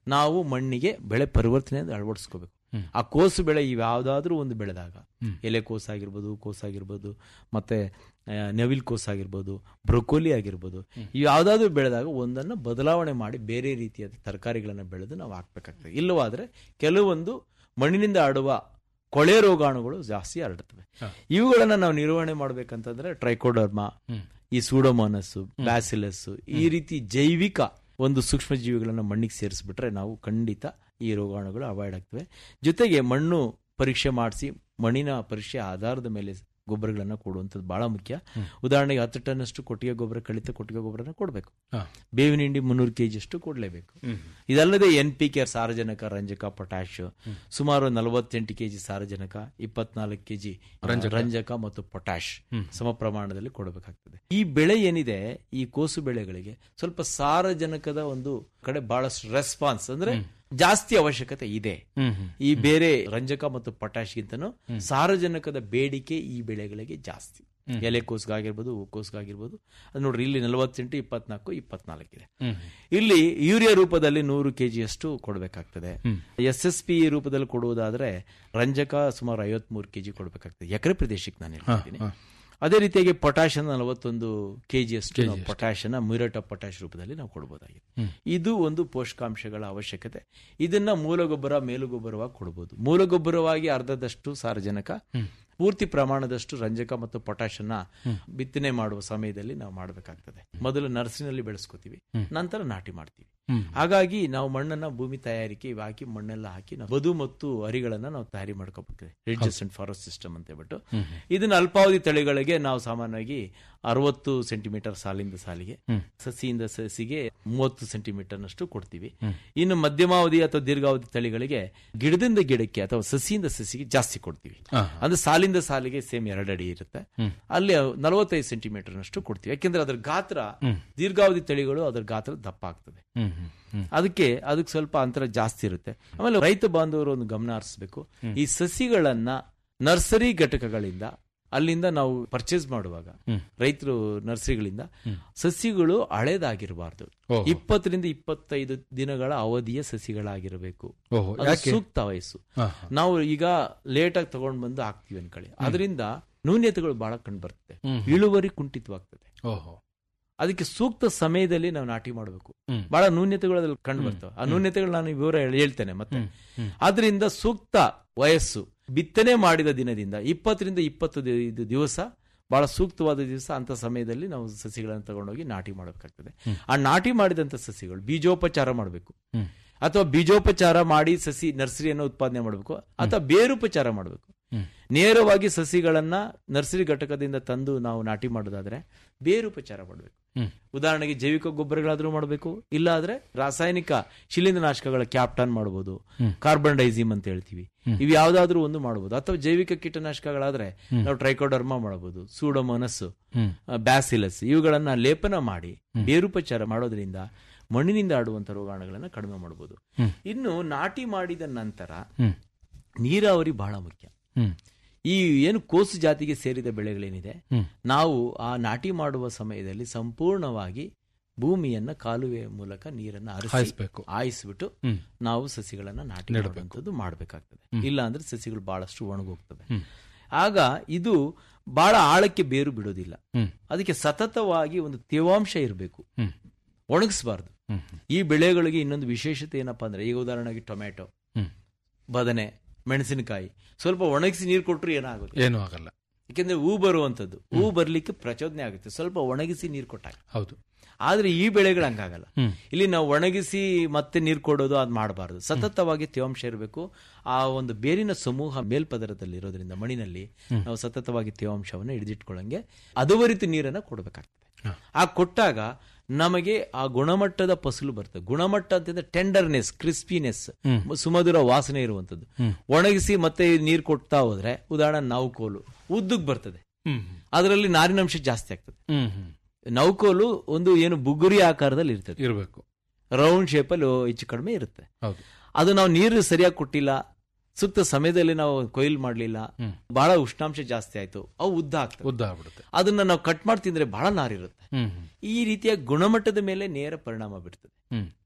ನಾವು ಮಣ್ಣಿಗೆ ಬೆಳೆ ಪರಿವರ್ತನೆ ಅಳವಡಿಸ್ಕೋಬೇಕು ಆ ಕೋಸು ಬೆಳೆ ಯಾವ್ದಾದ್ರೂ ಒಂದು ಬೆಳೆದಾಗ ಎಲೆ ಕೋಸು ಆಗಿರ್ಬೋದು ಕೋಸು ಆಗಿರ್ಬೋದು ಮತ್ತೆ ಆ, ನವಿಲ್ ಕೋಸು ಆಗಿರ್ಬೋದು ಬ್ರೊಕೋಲಿ ಆಗಿರ್ಬೋದು ಇವು ಯಾವ್ದಾದ್ರು ಬೆಳೆದಾಗ ಒಂದನ್ನು ಬದಲಾವಣೆ ಮಾಡಿ ಬೇರೆ ರೀತಿಯಾದ ತರಕಾರಿಗಳನ್ನು ಬೆಳೆದು ನಾವು ಹಾಕ್ಬೇಕಾಗ್ತದೆ ಇಲ್ಲವಾದ್ರೆ ಕೆಲವೊಂದು ಮಣ್ಣಿನಿಂದ ಆಡುವ ಕೊಳೆ ರೋಗಾಣುಗಳು ಜಾಸ್ತಿ ಹರಡುತ್ತವೆ ಇವುಗಳನ್ನ ನಾವು ನಿರ್ವಹಣೆ ಮಾಡ್ಬೇಕಂತಂದ್ರೆ ಟ್ರೈಕೋಡರ್ಮಾ ಈ ಸೂಡೋಮೋನಸ್ ಬ್ಯಾಸಿಲಸ್ ಈ ರೀತಿ ಜೈವಿಕ ಒಂದು ಸೂಕ್ಷ್ಮ ಜೀವಿಗಳನ್ನ ಮಣ್ಣಿಗೆ ಸೇರಿಸ್ಬಿಟ್ರೆ ನಾವು ಖಂಡಿತ ಈ ರೋಗಾಣುಗಳು ಅವಾಯ್ಡ್ ಆಗ್ತವೆ ಜೊತೆಗೆ ಮಣ್ಣು ಪರೀಕ್ಷೆ ಮಾಡಿಸಿ ಮಣ್ಣಿನ ಪರೀಕ್ಷೆ ಆಧಾರದ ಮೇಲೆ ಗೊಬ್ಬರಗಳನ್ನ ಕೊಡುವಂಥದ್ದು ಬಹಳ ಮುಖ್ಯ ಉದಾಹರಣೆಗೆ ಹತ್ತು ಟನ್ ಅಷ್ಟು ಕೊಟ್ಟಿಗೆ ಗೊಬ್ಬರ ಕಳಿತ ಕೊಟ್ಟಿಗೆ ಗೊಬ್ಬರನ ಕೊಡಬೇಕು ಹಾ. ಬೇವಿನ ಹಿಂಡಿ ಮುನ್ನೂರು ಕೆಜಿ ಅಷ್ಟು ಕೊಡಲೇಬೇಕು ಇದಲ್ಲದೆ ಎನ್ ಪಿ ಕೆ ಸಾರಜನಕ ರಂಜಕ ಪೊಟ್ಯಾಶ್ ಸುಮಾರು ನಲವತ್ತೆಂಟು ಕೆಜಿ ಸಾರಜನಕ ಇಪ್ಪತ್ನಾಲ್ಕು ಕೆಜಿ ರಂಜಕ ಮತ್ತು ಪೊಟ್ಯಾಶ್ ಸಮ ಪ್ರಮಾಣದಲ್ಲಿ ಕೊಡಬೇಕಾಗ್ತದೆ ಈ ಬೆಳೆ ಏನಿದೆ ಈ ಕೋಸು ಬೆಳೆಗಳಿಗೆ ಸ್ವಲ್ಪ ಸಾರಜನಕದ ಒಂದು ಕಡೆ ಬಹಳಷ್ಟು ರೆಸ್ಪಾನ್ಸ್ ಅಂದ್ರೆ ಜಾಸ್ತಿ ಅವಶ್ಯಕತೆ ಇದೆ ಈ ಬೇರೆ ರಂಜಕ ಮತ್ತು ಪೊಟ್ಯಾಶ್ಗಿಂತನೂ ಸಾರಜನಕದ ಬೇಡಿಕೆ ಈ ಬೆಳೆಗಳಿಗೆ ಜಾಸ್ತಿ ಎಲೆಕೋಸ್ಗಾಗಿರ್ಬೋದು ಹೂಕೋಸ್ಗಾಗಿರ್ಬೋದು ಅದು ನೋಡ್ರಿ ಇಲ್ಲಿ ನಲವತ್ತೆಂಟು ಇಪ್ಪತ್ನಾಲ್ಕು ಇಪ್ಪತ್ನಾಲ್ಕು ಇದೆ ಇಲ್ಲಿ ಯೂರಿಯಾ ರೂಪದಲ್ಲಿ ನೂರು ಕೆಜಿ ಅಷ್ಟು ಕೊಡಬೇಕಾಗ್ತದೆ ಎಸ್ ಎಸ್ ಪಿ ರೂಪದಲ್ಲಿ ಕೊಡುವುದಾದ್ರೆ ರಂಜಕ ಸುಮಾರು ಐವತ್ಮೂರು ಕೆಜಿ ಕೊಡಬೇಕಾಗ್ತದೆ ಎಕರೆ ಪ್ರದೇಶಕ್ಕೆ ನಾನು ಹೇಳ್ತಿದ್ದೀನಿ ಅದೇ ರೀತಿಯಾಗಿ ಪೊಟ್ಯಾಶ್ ಅನ್ನ ನಲವತ್ತೊಂದು ಕೆಜಿ ಅಷ್ಟು ನಾವು ಪೊಟ್ಯಾಶ್ ಅನ್ನ ಮ್ಯೂರೇಟ್ ಆಫ್ ಪೊಟ್ಯಾಶ್ ರೂಪದಲ್ಲಿ ನಾವು ಕೊಡಬಹುದಾಗಿದೆ ಇದು ಒಂದು ಪೋಷಕಾಂಶಗಳ ಅವಶ್ಯಕತೆ ಇದನ್ನ ಮೂಲಗೊಬ್ಬರ ಮೇಲುಗೊಬ್ಬರವಾಗಿ ಕೊಡಬಹುದು ಮೂಲಗೊಬ್ಬರವಾಗಿ ಅರ್ಧದಷ್ಟು ಸಾರಜನಕ ಪೂರ್ತಿ ಪ್ರಮಾಣದಷ್ಟು ರಂಜಕ ಮತ್ತು ಪೊಟ್ಯಾಶ್ ಅನ್ನ ಬಿತ್ತನೆ ಮಾಡುವ ಸಮಯದಲ್ಲಿ ನಾವು ಮಾಡಬೇಕಾಗ್ತದೆ ಮೊದಲು ನರ್ಸರಿನಲ್ಲಿ ಬೆಳೆಸ್ಕೋತೀವಿ ನಂತರ ನಾಟಿ ಮಾಡ್ತೀವಿ ಹಾಗಾಗಿ ನಾವು ಮಣ್ಣನ್ನ ಭೂಮಿ ತಯಾರಿಕೆ ಇವ್ ಹಾಕಿ ಮಣ್ಣೆಲ್ಲ ಹಾಕಿ ನಾವು ಬದು ಮತ್ತು ಅರಿಗಳನ್ನ ನಾವು ತಯಾರಿ ಮಾಡ್ಕೋಬೇಕು ರಿಡ್ಜಸ್ ಅಂಡ್ ಫಾರೆಸ್ಟ್ ಸಿಸ್ಟಮ್ ಅಂತ ಹೇಳ್ಬಿಟ್ಟು ಇದನ್ನ ಅಲ್ಪಾವಧಿ ತಳಿಗಳಿಗೆ ನಾವು ಸಾಮಾನ್ಯವಾಗಿ ಅರವತ್ತು ಸೆಂಟಿಮೀಟರ್ ಸಾಲಿಂದ ಸಾಲಿಗೆ ಸಸಿಯಿಂದ ಸಸಿಗೆ ಮೂವತ್ತು ಸೆಂಟಿಮೀಟರ್ ನಷ್ಟು ಕೊಡ್ತೀವಿ ಇನ್ನು ಮಧ್ಯಮಾವಧಿ ಅಥವಾ ದೀರ್ಘಾವಧಿ ತಳಿಗಳಿಗೆ ಗಿಡದಿಂದ ಗಿಡಕ್ಕೆ ಅಥವಾ ಸಸಿಯಿಂದ ಸಸಿಗೆ ಜಾಸ್ತಿ ಕೊಡ್ತೀವಿ ಅಂದ್ರೆ ಸಾಲಿಂದ ಸಾಲಿಗೆ ಸೇಮ್ ಎರಡು ಅಡಿ ಇರುತ್ತೆ ಅಲ್ಲಿ ನಲವತ್ತೈದು ಸೆಂಟಿಮೀಟರ್ ನಷ್ಟು ಕೊಡ್ತೀವಿ ಯಾಕೆಂದ್ರೆ ಅದರ ಗಾತ್ರ ದೀರ್ಘಾವಧಿ ತಳಿಗಳು ಅದರ ಗಾತ್ರ ದಪ್ಪ ಆಗ್ತದೆ ಅದಕ್ಕೆ ಅದಕ್ಕೆ ಸ್ವಲ್ಪ ಅಂತರ ಜಾಸ್ತಿ ಇರುತ್ತೆ ಆಮೇಲೆ ರೈತ ಬಾಂಧವರು ಒಂದು ಗಮನ ಹರಿಸಬೇಕು ಈ ಸಸಿಗಳನ್ನ ನರ್ಸರಿ ಘಟಕಗಳಿಂದ ಅಲ್ಲಿಂದ ನಾವು ಪರ್ಚೇಸ್ ಮಾಡುವಾಗ ರೈತರು ನರ್ಸರಿಗಳಿಂದ ಸಸಿಗಳು ಹಳೇದಾಗಿರಬಾರ್ದು ಓಹೋ. ಇಪ್ಪತ್ತರಿಂದ ಇಪ್ಪತ್ತೈದು ದಿನಗಳ ಅವಧಿಯ ಸಸಿಗಳಾಗಿರಬೇಕು ಓಹೋ, ಅದು ಯಾಕೆ? ಸೂಕ್ತ ವಯಸ್ಸು ಹಾ, ನಾವು ಈಗ ಲೇಟ್ ಆಗಿ ತಗೊಂಡ್ ಬಂದು ಹಾಕ್ತಿವಿ ಅನ್ಕೊಳ್ಳಿ ಅದರಿಂದ ನ್ಯೂನ್ಯತೆಗಳು ಬಹಳ ಕಂಡು ಬರ್ತದೆ ಇಳುವರಿ ಕುಂಠಿತವಾಗ್ತದೆ ಓಹೋ ಅದಕ್ಕೆ ಸೂಕ್ತ ಸಮಯದಲ್ಲಿ ನಾವು ನಾಟಿ ಮಾಡಬೇಕು ಹ್ಮ್. ಬಹಳ ನ್ಯೂನ್ಯತೆಗಳು ಅದ್ರಲ್ಲಿ ಕಂಡು ಬರ್ತವೆ ಆ ನ್ಯೂನ್ಯತೆಗಳು ನಾನು ವಿವರ ಹೇಳ್- ಹೇಳ್ತೇನೆ ಮತ್ತೆ ಆದ್ರಿಂದ ಸೂಕ್ತ ವಯಸ್ಸು ಬಿತ್ತನೆ ಮಾಡಿದ ದಿನದಿಂದ ಇಪ್ಪತ್ತರಿಂದ ಇಪ್ಪತ್ತು ದಿ- ಇದು ದಿವಸ ಬಹಳ ಸೂಕ್ತವಾದ ದಿವಸ ಅಂತ ಸಮಯದಲ್ಲಿ ನಾವು ಸಸಿಗಳನ್ನು ತಗೊಂಡೋಗಿ ನಾಟಿ ಮಾಡಬೇಕಾಗ್ತದೆ ಆ ನಾಟಿ ಮಾಡಿದಂತ ಸಸಿಗಳು ಬೀಜೋಪಚಾರ ಮಾಡಬೇಕು ಹ್ಮ್. ಅಥವಾ ಬೀಜೋಪಚಾರ ಮಾಡಿ ಸಸಿ ನರ್ಸರಿಯನ್ನು ಉತ್ಪಾದನೆ ಮಾಡಬೇಕು ಅಥವಾ ಬೇರುಪಚಾರ ಮಾಡಬೇಕು ಹ್ಮ್. ನೇರವಾಗಿ ಸಸಿಗಳನ್ನ ನರ್ಸರಿ ಘಟಕದಿಂದ ತಂದು ನಾವು ನಾಟಿ ಮಾಡೋದಾದ್ರೆ ಬೇರುಪಚಾರ ಮಾಡಬೇಕು ಹ್ಮ್. ಉದಾಹರಣೆಗೆ ಜೈವಿಕ ಗೊಬ್ಬರಗಳಾದ್ರೂ ಮಾಡಬೇಕು ಇಲ್ಲ ಆದ್ರೆ ರಾಸಾಯನಿಕ ಶಿಲೀಂಧ್ರನಾಶಕಗಳ ಕ್ಯಾಪ್ಟಾನ್ ಮಾಡಬಹುದು ಕಾರ್ಬನ್ ಡೈಸಿಮ್ ಅಂತ ಹೇಳ್ತೀವಿ ಇವು ಯಾವ್ದಾದ್ರೂ ಒಂದು ಮಾಡಬಹುದು ಅಥವಾ ಜೈವಿಕ ಕೀಟನಾಶಕಗಳಾದ್ರೆ ನಾವು ಟ್ರೈಕೋಡರ್ಮಾ ಮಾಡಬಹುದು ಸೂಡೋಮೋನಸ್ ಹ್ಮ್. ಬ್ಯಾಸಿಲಸ್ ಇವುಗಳನ್ನ ಲೇಪನ ಮಾಡಿ ಬೇರುಪಚಾರ ಮಾಡೋದ್ರಿಂದ ಮಣ್ಣಿನಿಂದ ಆಡುವಂತ ರೋಗಾಣುಗಳನ್ನ ಕಡಿಮೆ ಮಾಡಬಹುದು ಇನ್ನು ನಾಟಿ ಮಾಡಿದ ನಂತರ ಹ್ಮ್. ನೀರಾವರಿ ಬಹಳ ಮುಖ್ಯ ಹ್ಮ್. ಈ ಏನು ಕೋಸು ಜಾತಿಗೆ ಸೇರಿದ ಬೆಳೆಗಳೇನಿದೆ ಹ್ಮ್. ನಾವು ಆ ನಾಟಿ ಮಾಡುವ ಸಮಯದಲ್ಲಿ ಸಂಪೂರ್ಣವಾಗಿ ಭೂಮಿಯನ್ನ ಕಾಲುವೆಯ ಮೂಲಕ ನೀರನ್ನ ಹರಿಸಿ ಹಾಯಿಸ್ಬೇಕು. ಹಾಯಿಸ್ಬಿಟ್ಟು ಹ್ಮ್. ನಾವು ಸಸಿಗಳನ್ನ ನಾಟಿ ನೆಡ್ಬೇಕು. ಮಾಡುವಂಥದ್ದು ಮಾಡಬೇಕಾಗ್ತದೆ ಇಲ್ಲ ಅಂದ್ರೆ ಸಸಿಗಳು ಬಹಳಷ್ಟು ಒಣಗೋಗ್ತವೆ ಹ್ಮ್. ಆಗ ಇದು ಬಹಳ ಆಳಕ್ಕೆ ಬೇರು ಬಿಡೋದಿಲ್ಲ ಹ್ಮ್. ಅದಕ್ಕೆ ಸತತವಾಗಿ ಒಂದು ತೇವಾಂಶ ಇರಬೇಕು ಹ್ಮ್. ಒಣಗಿಸಬಾರ್ದು ಹ್ಮ್. ಈ ಬೆಳೆಗಳಿಗೆ ಇನ್ನೊಂದು ವಿಶೇಷತೆ ಏನಪ್ಪಾ ಅಂದ್ರೆ ಈಗ ಉದಾಹರಣೆಗೆ ಟೊಮ್ಯಾಟೊ ಹ್ಮ್. ಬದನೆ ಮೆಣಸಿನಕಾಯಿ ಸ್ವಲ್ಪ ಒಣಗಿಸಿ ನೀರು ಕೊಟ್ಟರು ಏನಾಗುತ್ತೆ ಏನೂ ಆಗಲ್ಲ ಯಾಕೆಂದ್ರೆ ಹೂ ಬರುವಂತದ್ದು ಹೂ ಬರ್ಲಿಕ್ಕೆ ಪ್ರಚೋದನೆ ಆಗುತ್ತೆ ಸ್ವಲ್ಪ ಒಣಗಿಸಿ ನೀರು ಕೊಟ್ಟಾಗ ಹೌದು ಆದ್ರೆ ಈ ಬೆಳೆಗಳು ಹಂಗಾಗಲ್ಲ ಹ್ಮ್. ಇಲ್ಲಿ ನಾವು ಒಣಗಿಸಿ ಮತ್ತೆ ನೀರು ಕೊಡೋದು ಅದು ಮಾಡಬಾರ್ದು ಸತತವಾಗಿ ತೇವಾಂಶ ಇರಬೇಕು ಆ ಒಂದು ಬೇರಿನ ಸಮೂಹ ಮೇಲ್ಪದರದಲ್ಲಿ ಇರೋದ್ರಿಂದ ಮಣ್ಣಿನಲ್ಲಿ ನಾವು ಸತತವಾಗಿ ತೇವಾಂಶವನ್ನು ಹಿಡಿದಿಟ್ಕೊಳ್ಳಂಗೆ ಅದುವರಿತು ನೀರನ್ನ ಕೊಡಬೇಕಾಗ್ತದೆ ಆ ಕೊಟ್ಟಾಗ ನಮಗೆ ಆ ಗುಣಮಟ್ಟದ ಫಸಲು ಬರ್ತದೆ ಗುಣಮಟ್ಟ ಅಂತಂದ್ರೆ ಟೆಂಡರ್ನೆಸ್ ಕ್ರಿಸ್ಪಿನೆಸ್ ಸುಮಧುರ ವಾಸನೆ ಇರುವಂತದ್ದು ಒಣಗಿಸಿ ಮತ್ತೆ ನೀರು ಕೊಡ್ತಾ ಹೋದ್ರೆ ಉದಾಹರಣೆ ನೌಕೋಲು ಉದ್ದಕ್ ಬರ್ತದೆ ಹ್ಮ್ ಅದರಲ್ಲಿ ನಾರಿನಂಶ ಜಾಸ್ತಿ ಆಗ್ತದೆ ಹ್ಮ್ ಹ್ಮ್ ನೌಕೋಲು ಒಂದು ಏನು ಬುಗುರಿ ಆಕಾರದಲ್ಲಿ ಇರ್ತದೆ ಇರಬೇಕು ರೌಂಡ್ ಶೇಪ್ ಅಲ್ಲಿ ಹೆಚ್ಚು ಕಡಿಮೆ ಇರುತ್ತೆ ಹೌದು ಅದು ನಾವು ನೀರು ಸರಿಯಾಗಿ ಕೊಟ್ಟಿಲ್ಲ ಸೂಕ್ತ ಸಮಯದಲ್ಲಿ ನಾವು ಕೊಯ್ಲು ಮಾಡ್ಲಿಲ್ಲ ಹ್ಮ್. ಬಹಳ ಉಷ್ಣಾಂಶ ಜಾಸ್ತಿ ಆಯ್ತು ಅವು ಉದ್ದ ಆಗ್ತವೆ ಉದ್ದ ಆಗ್ಬಿಡುತ್ತೆ ಅದನ್ನ ನಾವು ಕಟ್ ಮಾಡಿ ತಿಂದ್ರೆ ಬಹಳ ನಾರಿರುತ್ತೆ ಹ್ಮ್ ಹ್ಮ್ ಈ ರೀತಿಯ ಗುಣಮಟ್ಟದ ಮೇಲೆ ನೇರ ಪರಿಣಾಮ ಬೀರ್ತದೆ ಹ್ಮ್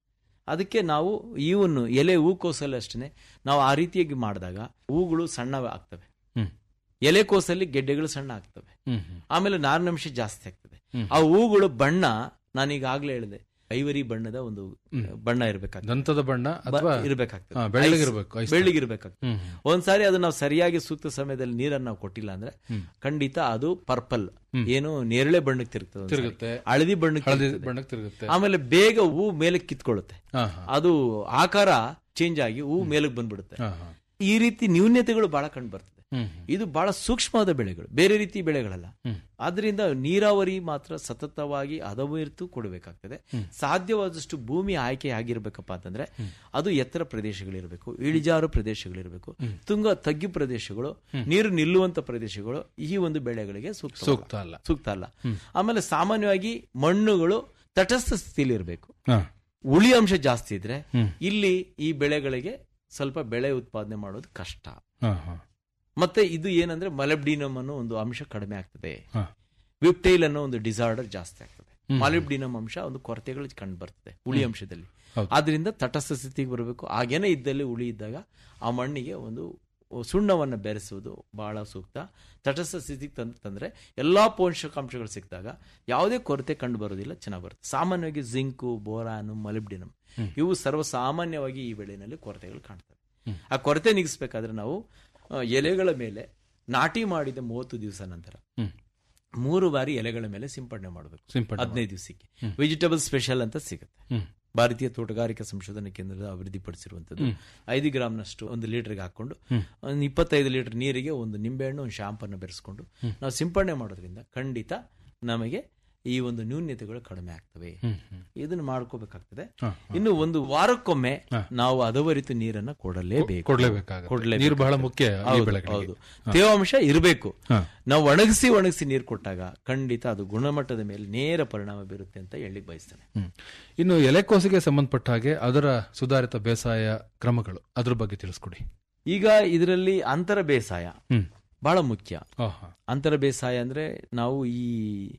ಅದಕ್ಕೆ ನಾವು ಇವನ್ನು ಎಲೆ ಹೂಕೋಸಲ್ಲಿ ಅಷ್ಟೇ ನಾವು ಆ ರೀತಿಯಾಗಿ ಮಾಡಿದಾಗ ಹೂಗಳು ಸಣ್ಣ ಆಗ್ತವೆ ಹ್ಮ್ ಎಲೆಕೋಸಲ್ಲಿ ಗೆಡ್ಡೆಗಳು ಸಣ್ಣ ಆಗ್ತವೆ ಹ್ಮ್ ಹ್ಮ್ ಆಮೇಲೆ ನಾರಿನಂಶ ಜಾಸ್ತಿ ಆಗ್ತದೆ ಹ್ಮ್. ಆ ಹೂಗಳು ಬಣ್ಣ ನಾನೀಗಾಗ್ಲೇ ಹೇಳಿದೆ ಐವರಿ ಬಣ್ಣದ ಒಂದು ಬಣ್ಣ ಇರಬೇಕಾಗ್ತದೆ ದಂತದ ಬಣ್ಣ ಅಥವಾ ಇರಬೇಕಾಗ್ತದೆ ಹಾ, ಬೆಳ್ಳಗಿರ್ಬೇಕು, ಐಸ್ ಬೆಳ್ಳಗಿರ್ಬೇಕಾಗ್ತದೆ ಹ್ಮ್ ಹ್ಮ್. ಒಂದ್ಸಾರಿ ಅದು ನಾವು ಸರಿಯಾಗಿ ಸೂಕ್ತ ಸಮಯದಲ್ಲಿ ನೀರನ್ನು ನಾವು ಕೊಟ್ಟಿಲ್ಲ ಅಂದ್ರೆ ಖಂಡಿತ ಅದು ಪರ್ಪಲ್ ಏನು ನೇರಳೆ ಬಣ್ಣಕ್ಕೆ ತಿರುಗ್ತದೆ ಒಂದ್ಸಾರಿ. ತಿರುಗುತ್ತೆ. ಹಳದಿ ಬಣ್ಣಕ್ಕೆ ಹಳದಿ ತಿರುಗ್ತದೆ. ಬಣ್ಣಕ್ಕೆ ತಿರುಗುತ್ತೆ ಆಮೇಲೆ ಬೇಗ ಹೂ ಮೇಲೆ ಕಿತ್ಕೊಳ್ಳುತ್ತೆ ಹಾ ಹಾ ಅದು ಆಕಾರ ಚೇಂಜ್ ಆಗಿ ಹೂ ಮೇಲಕ್ಕೆ ಬಂದ್ಬಿಡುತ್ತೆ ಹಾ ಹಾ ಈ ರೀತಿ ನ್ಯೂನ್ಯತೆಗಳು ಬಹಳ ಕಂಡು ಬರ್ತದೆ ಹ್ಮ್ ಇದು ಬಹಳ ಸೂಕ್ಷ್ಮವಾದ ಬೆಳೆಗಳು ಬೇರೆ ರೀತಿ ಬೆಳೆಗಳಲ್ಲ ಹ್ಮ್. ಆದ್ರಿಂದ ನೀರಾವರಿ ಮಾತ್ರ ಸತತವಾಗಿ ಹದವಿರ್ತು ಕೊಡಬೇಕಾಗ್ತದೆ ಸಾಧ್ಯವಾದಷ್ಟು ಭೂಮಿ ಆಯ್ಕೆ ಆಗಿರ್ಬೇಕಪ್ಪ ಅಂತಂದ್ರೆ ಅದು ಎತ್ತರ ಪ್ರದೇಶಗಳಿರಬೇಕು ಇಳಿಜಾರು ಪ್ರದೇಶಗಳಿರಬೇಕು ತುಂಗ ತಗ್ಗು ಪ್ರದೇಶಗಳು ನೀರು ನಿಲ್ಲುವಂತ ಪ್ರದೇಶಗಳು ಈ ಒಂದು ಬೆಳೆಗಳಿಗೆ ಸೂಕ್ತ ಸೂಕ್ತ ಅಲ್ಲ ಸೂಕ್ತ ಅಲ್ಲ ಆಮೇಲೆ ಸಾಮಾನ್ಯವಾಗಿ ಮಣ್ಣುಗಳು ತಟಸ್ಥ ಸ್ಥಿತಿಲಿ ಇರಬೇಕು ಹಾ ಉಳಿ ಅಂಶ ಜಾಸ್ತಿ ಇದ್ರೆ ಹ್ಮ್. ಇಲ್ಲಿ ಈ ಬೆಳೆಗಳಿಗೆ ಸ್ವಲ್ಪ ಬೆಳೆ ಉತ್ಪಾದನೆ ಮಾಡೋದು ಕಷ್ಟ ಹಾ ಹಾ ಮತ್ತೆ ಇದು ಏನಂದ್ರೆ ಮಲೆಬ್ಡಿನಮ್ ಅನ್ನೋ ಒಂದು ಅಂಶ ಕಡಿಮೆ ಆಗ್ತದೆ ಹಾ. ವಿಪ್ಟೈಲ್ ಅನ್ನೋ ಒಂದು ಡಿಸಾರ್ಡರ್ ಜಾಸ್ತಿ ಆಗ್ತದೆ ಮಾಲಿಬ್ಡಿನಮ್ ಅಂಶ ಒಂದು ಕೊರತೆಗಳು ಕಂಡು ಬರ್ತದೆ ಉಳಿ ಅಂಶದಲ್ಲಿ ಹೌದು. ಆದ್ರಿಂದ ತಟಸ್ಥ ಸ್ಥಿತಿಗೆ ಬರಬೇಕು ಹಾಗೇನೆ ಇದ್ದಲ್ಲಿ ಉಳಿ ಇದ್ದಾಗ ಆ ಮಣ್ಣಿಗೆ ಒಂದು ಸುಣ್ಣವನ್ನು ಬೆರೆಸುವುದು ಬಹಳ ಸೂಕ್ತ ತಟಸ್ಥ ಸ್ಥಿತಿಗೆ ತಂದು ತಂದ್ರೆ ಎಲ್ಲಾ ಪೋಷಕಾಂಶಗಳು ಸಿಕ್ಕಿದಾಗ ಯಾವುದೇ ಕೊರತೆ ಕಂಡು ಬರೋದಿಲ್ಲ ಚೆನ್ನಾಗಿ ಬರುತ್ತೆ ಸಾಮಾನ್ಯವಾಗಿ ಜಿಂಕು ಬೋರಾನು ಮಲಿಬ್ಡಿನಮ್ ಇವು ಸರ್ವಸಾಮಾನ್ಯವಾಗಿ ಈ ಬೆಳೆಯಲ್ಲಿ ಕೊರತೆಗಳು ಕಾಣ್ತವೆ ಆ ಕೊರತೆ ನೀಗಿಸ್ಬೇಕಾದ್ರೆ ನಾವು ಆ, ಎಲೆಗಳ ಮೇಲೆ ನಾಟಿ ಮಾಡಿದ ಮೂವತ್ತು ದಿವಸ ನಂತರ ಹ್ಮ್. ಮೂರು ಬಾರಿ ಎಲೆಗಳ ಮೇಲೆ ಸಿಂಪಡಣೆ ಮಾಡಬೇಕು ಸಿಂಪಡಣೆ ಹದಿನೈದು ದಿವಸಕ್ಕೆ ವೆಜಿಟೇಬಲ್ ಸ್ಪೆಷಲ್ ಅಂತ ಸಿಗುತ್ತೆ ಹ್ಮ್. ಭಾರತೀಯ ತೋಟಗಾರಿಕಾ ಸಂಶೋಧನಾ ಕೇಂದ್ರದ ಅಭಿವೃದ್ಧಿಪಡಿಸಿರುವಂತದ್ದು ಐದು ಗ್ರಾಮ್ನಷ್ಟು ಒಂದು ಲೀಟರ್ಗೆ ಹಾಕೊಂಡು ಒಂದು ಇಪ್ಪತ್ತೈದು ಲೀಟರ್ ನೀರಿಗೆ ಒಂದು ನಿಂಬೆಹಣ್ಣು ಒಂದು ಶಾಂಪನ್ನು ಬೆರೆಸ್ಕೊಂಡು ನಾವು ಸಿಂಪಡಣೆ ಮಾಡೋದ್ರಿಂದ ಖಂಡಿತ ನಮಗೆ ಈ ಒಂದು ನ್ಯೂನ್ಯತೆಗಳು ಕಡಿಮೆ ಆಗ್ತವೆ ಹ್ಮ್ ಹ್ಮ್ ಇದನ್ನು ಮಾಡ್ಕೋಬೇಕಾಗ್ತದೆ ಹಾ, ಇನ್ನು ಒಂದು ವಾರಕ್ಕೊಮ್ಮೆ ನಾವು ಅದವರಿತು ನೀರನ್ನ ಕೊಡಲೇಬೇಕು ಕೊಡ್ಲೇಬೇಕಾಗುತ್ತೆ. ಕೊಡ್ಲೇಬೇಕು. ನೀರು ಬಹಳ ಮುಖ್ಯ ಈ ಹೌದು, ಬೆಳೆಗಳಿಗೆ. ಹೌದು ತೇವಾಂಶ ಇರಬೇಕು ಹಾ. ನಾವು ಒಣಗಿಸಿ ಒಣಗಿಸಿ ನೀರು ಕೊಟ್ಟಾಗ ಖಂಡಿತ ಅದು ಗುಣಮಟ್ಟದ ಮೇಲೆ ನೇರ ಪರಿಣಾಮ ಬೀರುತ್ತೆ ಅಂತ ಹೇಳಿ ಬಯಸ್ತೇನೆ ಹ್ಮ್. ಇನ್ನು ಎಲೆಕೋಸಿಗೆ ಸಂಬಂಧಪಟ್ಟ ಹಾಗೆ ಅದರ ಸುಧಾರಿತ ಬೇಸಾಯ ಕ್ರಮಗಳು ಅದ್ರ ಬಗ್ಗೆ ತಿಳಿಸ್ಕೊಡಿ ಈಗ ಇದರಲ್ಲಿ ಅಂತರ ಬೇಸಾಯ ಹ್ಮ್ ಬಹಳ ಮುಖ್ಯ ಆ, ಹಾ. ಅಂತರ ಬೇಸಾಯ ಅಂದ್ರೆ ನಾವು ಈ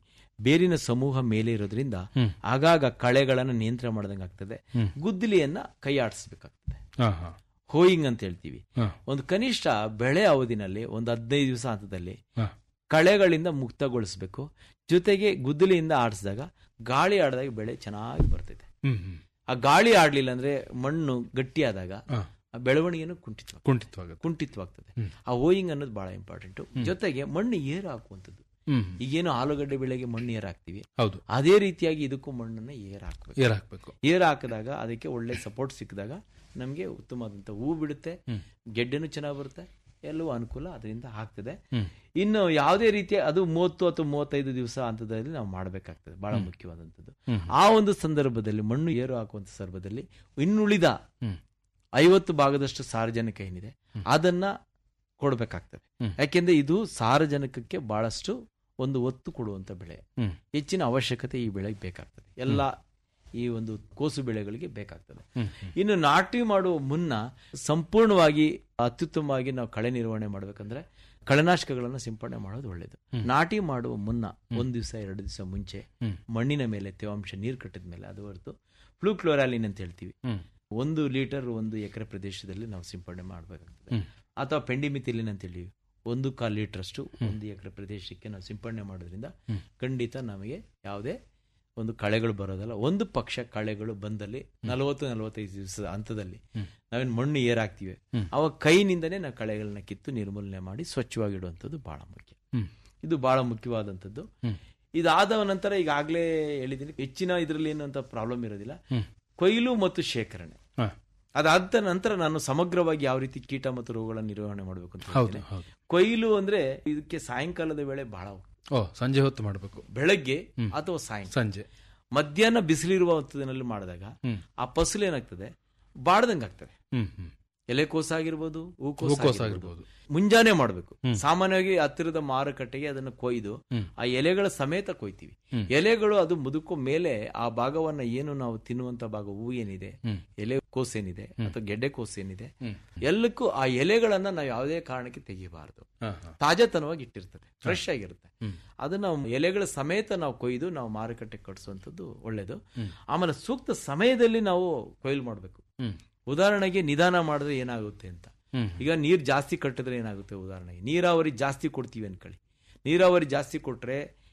ಬೇರಿನ ಸಮೂಹ ಮೇಲೆ ಇರೋದ್ರಿಂದ ಹ್ಮ್. ಆಗಾಗ ಕಳೆಗಳನ್ನ ನಿಯಂತ್ರಣ ಮಾಡ್ದಂಗೆ ಆಗ್ತದೆ ಗುದ್ದಲಿಯನ್ನ ಕೈ ಆಡಿಸ್ಬೇಕಾಗ್ತದೆ ಹಾ, ಹಾ. ಹೋಯಿಂಗ್ ಅಂತ ಹೇಳ್ತೀವಿ ಹಾ. ಒಂದು ಕನಿಷ್ಠ ಬೆಳೆ ಅವಧಿನಲ್ಲಿ ಒಂದು ಹದಿನೈದು ದಿವಸ ಹಂತದಲ್ಲಿ ಹಾ. ಕಳೆಗಳಿಂದ ಮುಕ್ತಗೊಳಿಸಬೇಕು ಜೊತೆಗೆ ಗುದ್ದಲಿಯಿಂದ ಆಡಿಸಿದಾಗ ಗಾಳಿ ಆಡಿದಾಗ ಬೆಳೆ ಚೆನ್ನಾಗಿ ಬರ್ತೈತೆ ಹ್ಮ್ ಹ್ಮ್ ಆ ಗಾಳಿ ಆಡ್ಲಿಲ್ಲ ಅಂದ್ರೆ ಮಣ್ಣು ಗಟ್ಟಿಯಾದಾಗ ಹಾ. ಆ ಬೆಳವಣಿಗೆನು ಕುಂಠಿತ ಕುಂಠಿತವಾಗುತ್ತೆ ಕುಂಠಿತವಾಗ್ತದೆ ಹ್ಮ್. ಆ ಓಯಿಂಗ್ ಅನ್ನೋದು ಬಹಳ ಇಂಪಾರ್ಟೆಂಟ್ ಜೊತೆಗೆ ಮಣ್ಣು ಏರು ಹಾಕುವಂಥದ್ದು ಹ್ಮ್ ಹ್ಮ್. ಈಗೇನು ಆಲೂಗಡ್ಡೆ ಬೆಳೆಗೆ ಮಣ್ಣು ಏರ್ ಹಾಕ್ತಿವಿ ಹೌದು ಅದೇ ರೀತಿಯಾಗಿ ಇದಕ್ಕೂ ಮಣ್ಣನ್ನ ಏರ್ ಹಾಕ್ಬೇಕು ಏರ್ ಹಾಕ್ಬೇಕು ಏರ್ ಹಾಕಿದಾಗ ಅದಕ್ಕೆ ಒಳ್ಳೆ ಸಪೋರ್ಟ್ ಸಿಕ್ಕಿದಾಗ ನಮಗೆ ಉತ್ತಮವಾದಂಥ ಹೂ ಬಿಡುತ್ತೆ ಹ್ಮ್. ಗೆಡ್ಡೆನೂ ಚೆನ್ನಾಗಿ ಬರುತ್ತೆ ಎಲ್ಲವೂ ಅನುಕೂಲ ಅದರಿಂದ ಆಗ್ತದೆ ಹ್ಮ್. ಇನ್ನು ಯಾವುದೇ ರೀತಿಯ ಅದು ಮೂವತ್ತು ಅಥವಾ ಮೂವತ್ತೈದು ದಿವಸ ಹಂತದಲ್ಲಿ ನಾವು ಮಾಡಬೇಕಾಗ್ತದೆ ಬಹಳ ಮುಖ್ಯವಾದಂಥದ್ದು ಹ್ಮ್. ಆ ಒಂದು ಸಂದರ್ಭದಲ್ಲಿ ಮಣ್ಣು ಏರು ಹಾಕುವಂತ ಸಂದರ್ಭದಲ್ಲಿ ಇನ್ನುಳಿದ ಹ್ಮ್. ಐವತ್ತು ಭಾಗದಷ್ಟು ಸಾರಜನಕ ಏನಿದೆ ಅದನ್ನ ಕೊಡಬೇಕಾಗ್ತದೆ ಹ್ಮ್. ಯಾಕೆಂದ್ರೆ ಇದು ಸಾರಜನಕಕ್ಕೆ ಬಹಳಷ್ಟು ಒಂದು ಒತ್ತು ಕೊಡುವಂತ ಬೆಳೆ ಹ್ಮ್. ಹೆಚ್ಚಿನ ಅವಶ್ಯಕತೆ ಈ ಬೆಳೆಗೆ ಬೇಕಾಗ್ತದೆ ಎಲ್ಲ ಈ ಒಂದು ಕೋಸು ಬೆಳೆಗಳಿಗೆ ಬೇಕಾಗ್ತದೆ ಹ್ಮ್. ಇನ್ನು ನಾಟಿ ಮಾಡುವ ಮುನ್ನ ಸಂಪೂರ್ಣವಾಗಿ ಅತ್ಯುತ್ತಮವಾಗಿ ನಾವು ಕಳೆ ನಿರ್ವಹಣೆ ಮಾಡ್ಬೇಕಂದ್ರೆ ಕಳೆನಾಶಕಗಳನ್ನು ಸಿಂಪಡಣೆ ಮಾಡೋದು ಒಳ್ಳೇದು ನಾಟಿ ಮಾಡುವ ಮುನ್ನ ಒಂದ್ ದಿವಸ ಎರಡು ದಿವಸ ಮುಂಚೆ ಹ್ಮ್. ಮಣ್ಣಿನ ಮೇಲೆ ತೇವಾಂಶ ನೀರು ಕಟ್ಟಿದ ಮೇಲೆ ಅದು ಹೊರತು ಫ್ಲೂಕ್ಲೋರಾಲಿನ್ ಅಂತ ಹೇಳ್ತೀವಿ ಹ್ಮ್. ಒಂದು ಲೀಟರ್ ಒಂದು ಎಕರೆ ಪ್ರದೇಶದಲ್ಲಿ ನಾವು ಸಿಂಪಡಣೆ ಮಾಡಬೇಕಾಗ್ತದೆ ಹ್ಮ್. ಅಥವಾ ಪೆಂಡಿಮಿಥಿಲಿನ್ ಅಂತ ಹೇಳಿ ಒಂದು ಕಾಲು ಲೀಟರ್ ಅಷ್ಟು ಒಂದು ಎಕರೆ ಪ್ರದೇಶಕ್ಕೆ ನಾವು ಸಿಂಪಡಣೆ ಮಾಡೋದ್ರಿಂದ ಹ್ಮ್. ಖಂಡಿತ ನಮಗೆ ಯಾವುದೇ ಒಂದು ಕಳೆಗಳು ಬರೋದಲ್ಲ ಒಂದು ಪಕ್ಷ ಕಳೆಗಳು ಬಂದಲ್ಲಿ ನಲವತ್ತು ನಲವತ್ತೈದು ದಿವಸದ ಹಂತದಲ್ಲಿ ಹ್ಮ್. ನಾವೇನು ಮಣ್ಣು ಏರಾಕ್ತಿವಿ ಹ್ಮ್. ಅವಾಗ ಕೈನಿಂದನೇ ನಾವು ಕಳೆಗಳನ್ನ ಕಿತ್ತು ನಿರ್ಮೂಲನೆ ಮಾಡಿ ಸ್ವಚ್ಛವಾಗಿಡುವಂಥದ್ದು ಬಹಳ ಮುಖ್ಯ ಹ್ಮ್. ಇದು ಬಹಳ ಮುಖ್ಯವಾದಂಥದ್ದು ಹ್ಮ್. ಇದಾದ ನಂತರ ಈಗಾಗಲೇ ಹೇಳಿದ್ದೀನಿ ಹೆಚ್ಚಿನ ಇದರಲ್ಲಿ ಏನಂತ ಪ್ರಾಬ್ಲಮ್ ಇರೋದಿಲ್ಲ ಹ್ಮ್. ಕೊಯ್ಲು ಮತ್ತು ಶೇಖರಣೆ ಹಾ. ಅದಾದ ನಂತರ ನಾನು ಸಮಗ್ರವಾಗಿ ಯಾವ ರೀತಿ ಕೀಟ ಮತ್ತು ರೋಗಗಳ ನಿರ್ವಹಣೆ ಮಾಡಬೇಕು ಅಂತ ಹೌದು ಹೇಳ್ತೀನಿ. ಹೌದು ಕೊಯ್ಲು ಅಂದ್ರೆ ಇದಕ್ಕೆ ಸಾಯಂಕಾಲದ ವೇಳೆ ಬಹಳ ಓ ಸಂಜೆ ಹೊತ್ತು ಮಾಡಬೇಕು ಬೆಳಗ್ಗೆ ಅಥವಾ ಸಾಯಂಕಾಲ ಸಂಜೆ ಮಧ್ಯಾಹ್ನ ಬಿಸಿಲಿರುವ ಹೊತ್ತಿನಲ್ಲಿ ಮಾಡಿದಾಗ ಹ್ಮ್. ಆ ಫಸಲು ಏನಾಗ್ತದೆ ಬಾಡ್ದಂಗೆ ಆಗ್ತದೆ ಹ್ಮ್ ಹ್ಮ್ ಎಲೆಕೋಸ ಆಗಿರ್ಬೋದು ಹೂಕೋಸ ಹೂಕೋಸ ಆಗಿರ್ಬೋದು ಆಗಿರ್ಬೋದು. ಮುಂಜಾನೆ ಮಾಡಬೇಕು ಸಾಮಾನ್ಯವಾಗಿ ಹತ್ತಿರದ ಮಾರುಕಟ್ಟೆಗೆ ಅದನ್ನು ಕೊಯ್ದು ಹ್ಮ್. ಆ ಎಲೆಗಳ ಸಮೇತ ಕೊಯ್ತೀವಿ ಹ್ಮ್. ಎಲೆಗಳು ಅದು ಮುದುಕೋ ಮೇಲೆ ಆ ಭಾಗವನ್ನ ಏನು ನಾವು ತಿನ್ನುವಂತ ಭಾಗ ಹೂ ಏನಿದೆ ಹ್ಮ್. ಎಲೆ ಕೋಸ್ ಏನಿದೆ ಅಥವಾ ಗೆಡ್ಡೆ ಕೋಸ್ ಏನಿದೆ ಹ್ಮ್. ಎಲ್ಲಕ್ಕೂ ಆ ಎಲೆಗಳನ್ನ ನಾವು ಯಾವುದೇ ಕಾರಣಕ್ಕೆ ತೆಗಿಬಾರದು ಹಾ, ಹಾ. ತಾಜಾತನವಾಗಿ ಇಟ್ಟಿರ್ತದೆ ಫ್ರೆಶ್ ಆಗಿರುತ್ತೆ ಹ್ಮ್. ಅದನ್ನ ಎಲೆಗಳ ಸಮೇತ ನಾವು ಕೊಯ್ದು ನಾವು ಮಾರುಕಟ್ಟೆಗೆ ಕಟ್ಸುವಂಥದ್ದು ಒಳ್ಳೇದು ಹ್ಮ್. ಆಮೇಲೆ ಸೂಕ್ತ ಸಮಯದಲ್ಲಿ ನಾವು ಕೊಯ್ಲು ಮಾಡಬೇಕು ಹ್ಮ್. ಉದಾಹರಣೆಗೆ ನಿಧಾನ ಮಾಡಿದ್ರೆ ಏನಾಗುತ್ತೆ ಅಂತ ಹ್ಮ್. ಈಗ ನೀರು ಜಾಸ್ತಿ ಕಟ್ಟಿದ್ರೆ ಏನಾಗುತ್ತೆ ಉದಾಹರಣೆಗೆ ನೀರಾವರಿ ಜಾಸ್ತಿ ಕೊಡ್ತೀವಿ ಅನ್ಕೊಳ್ಳಿ ನೀರಾವರಿ ಜಾಸ್ತಿ ಕೊಟ್ರೆ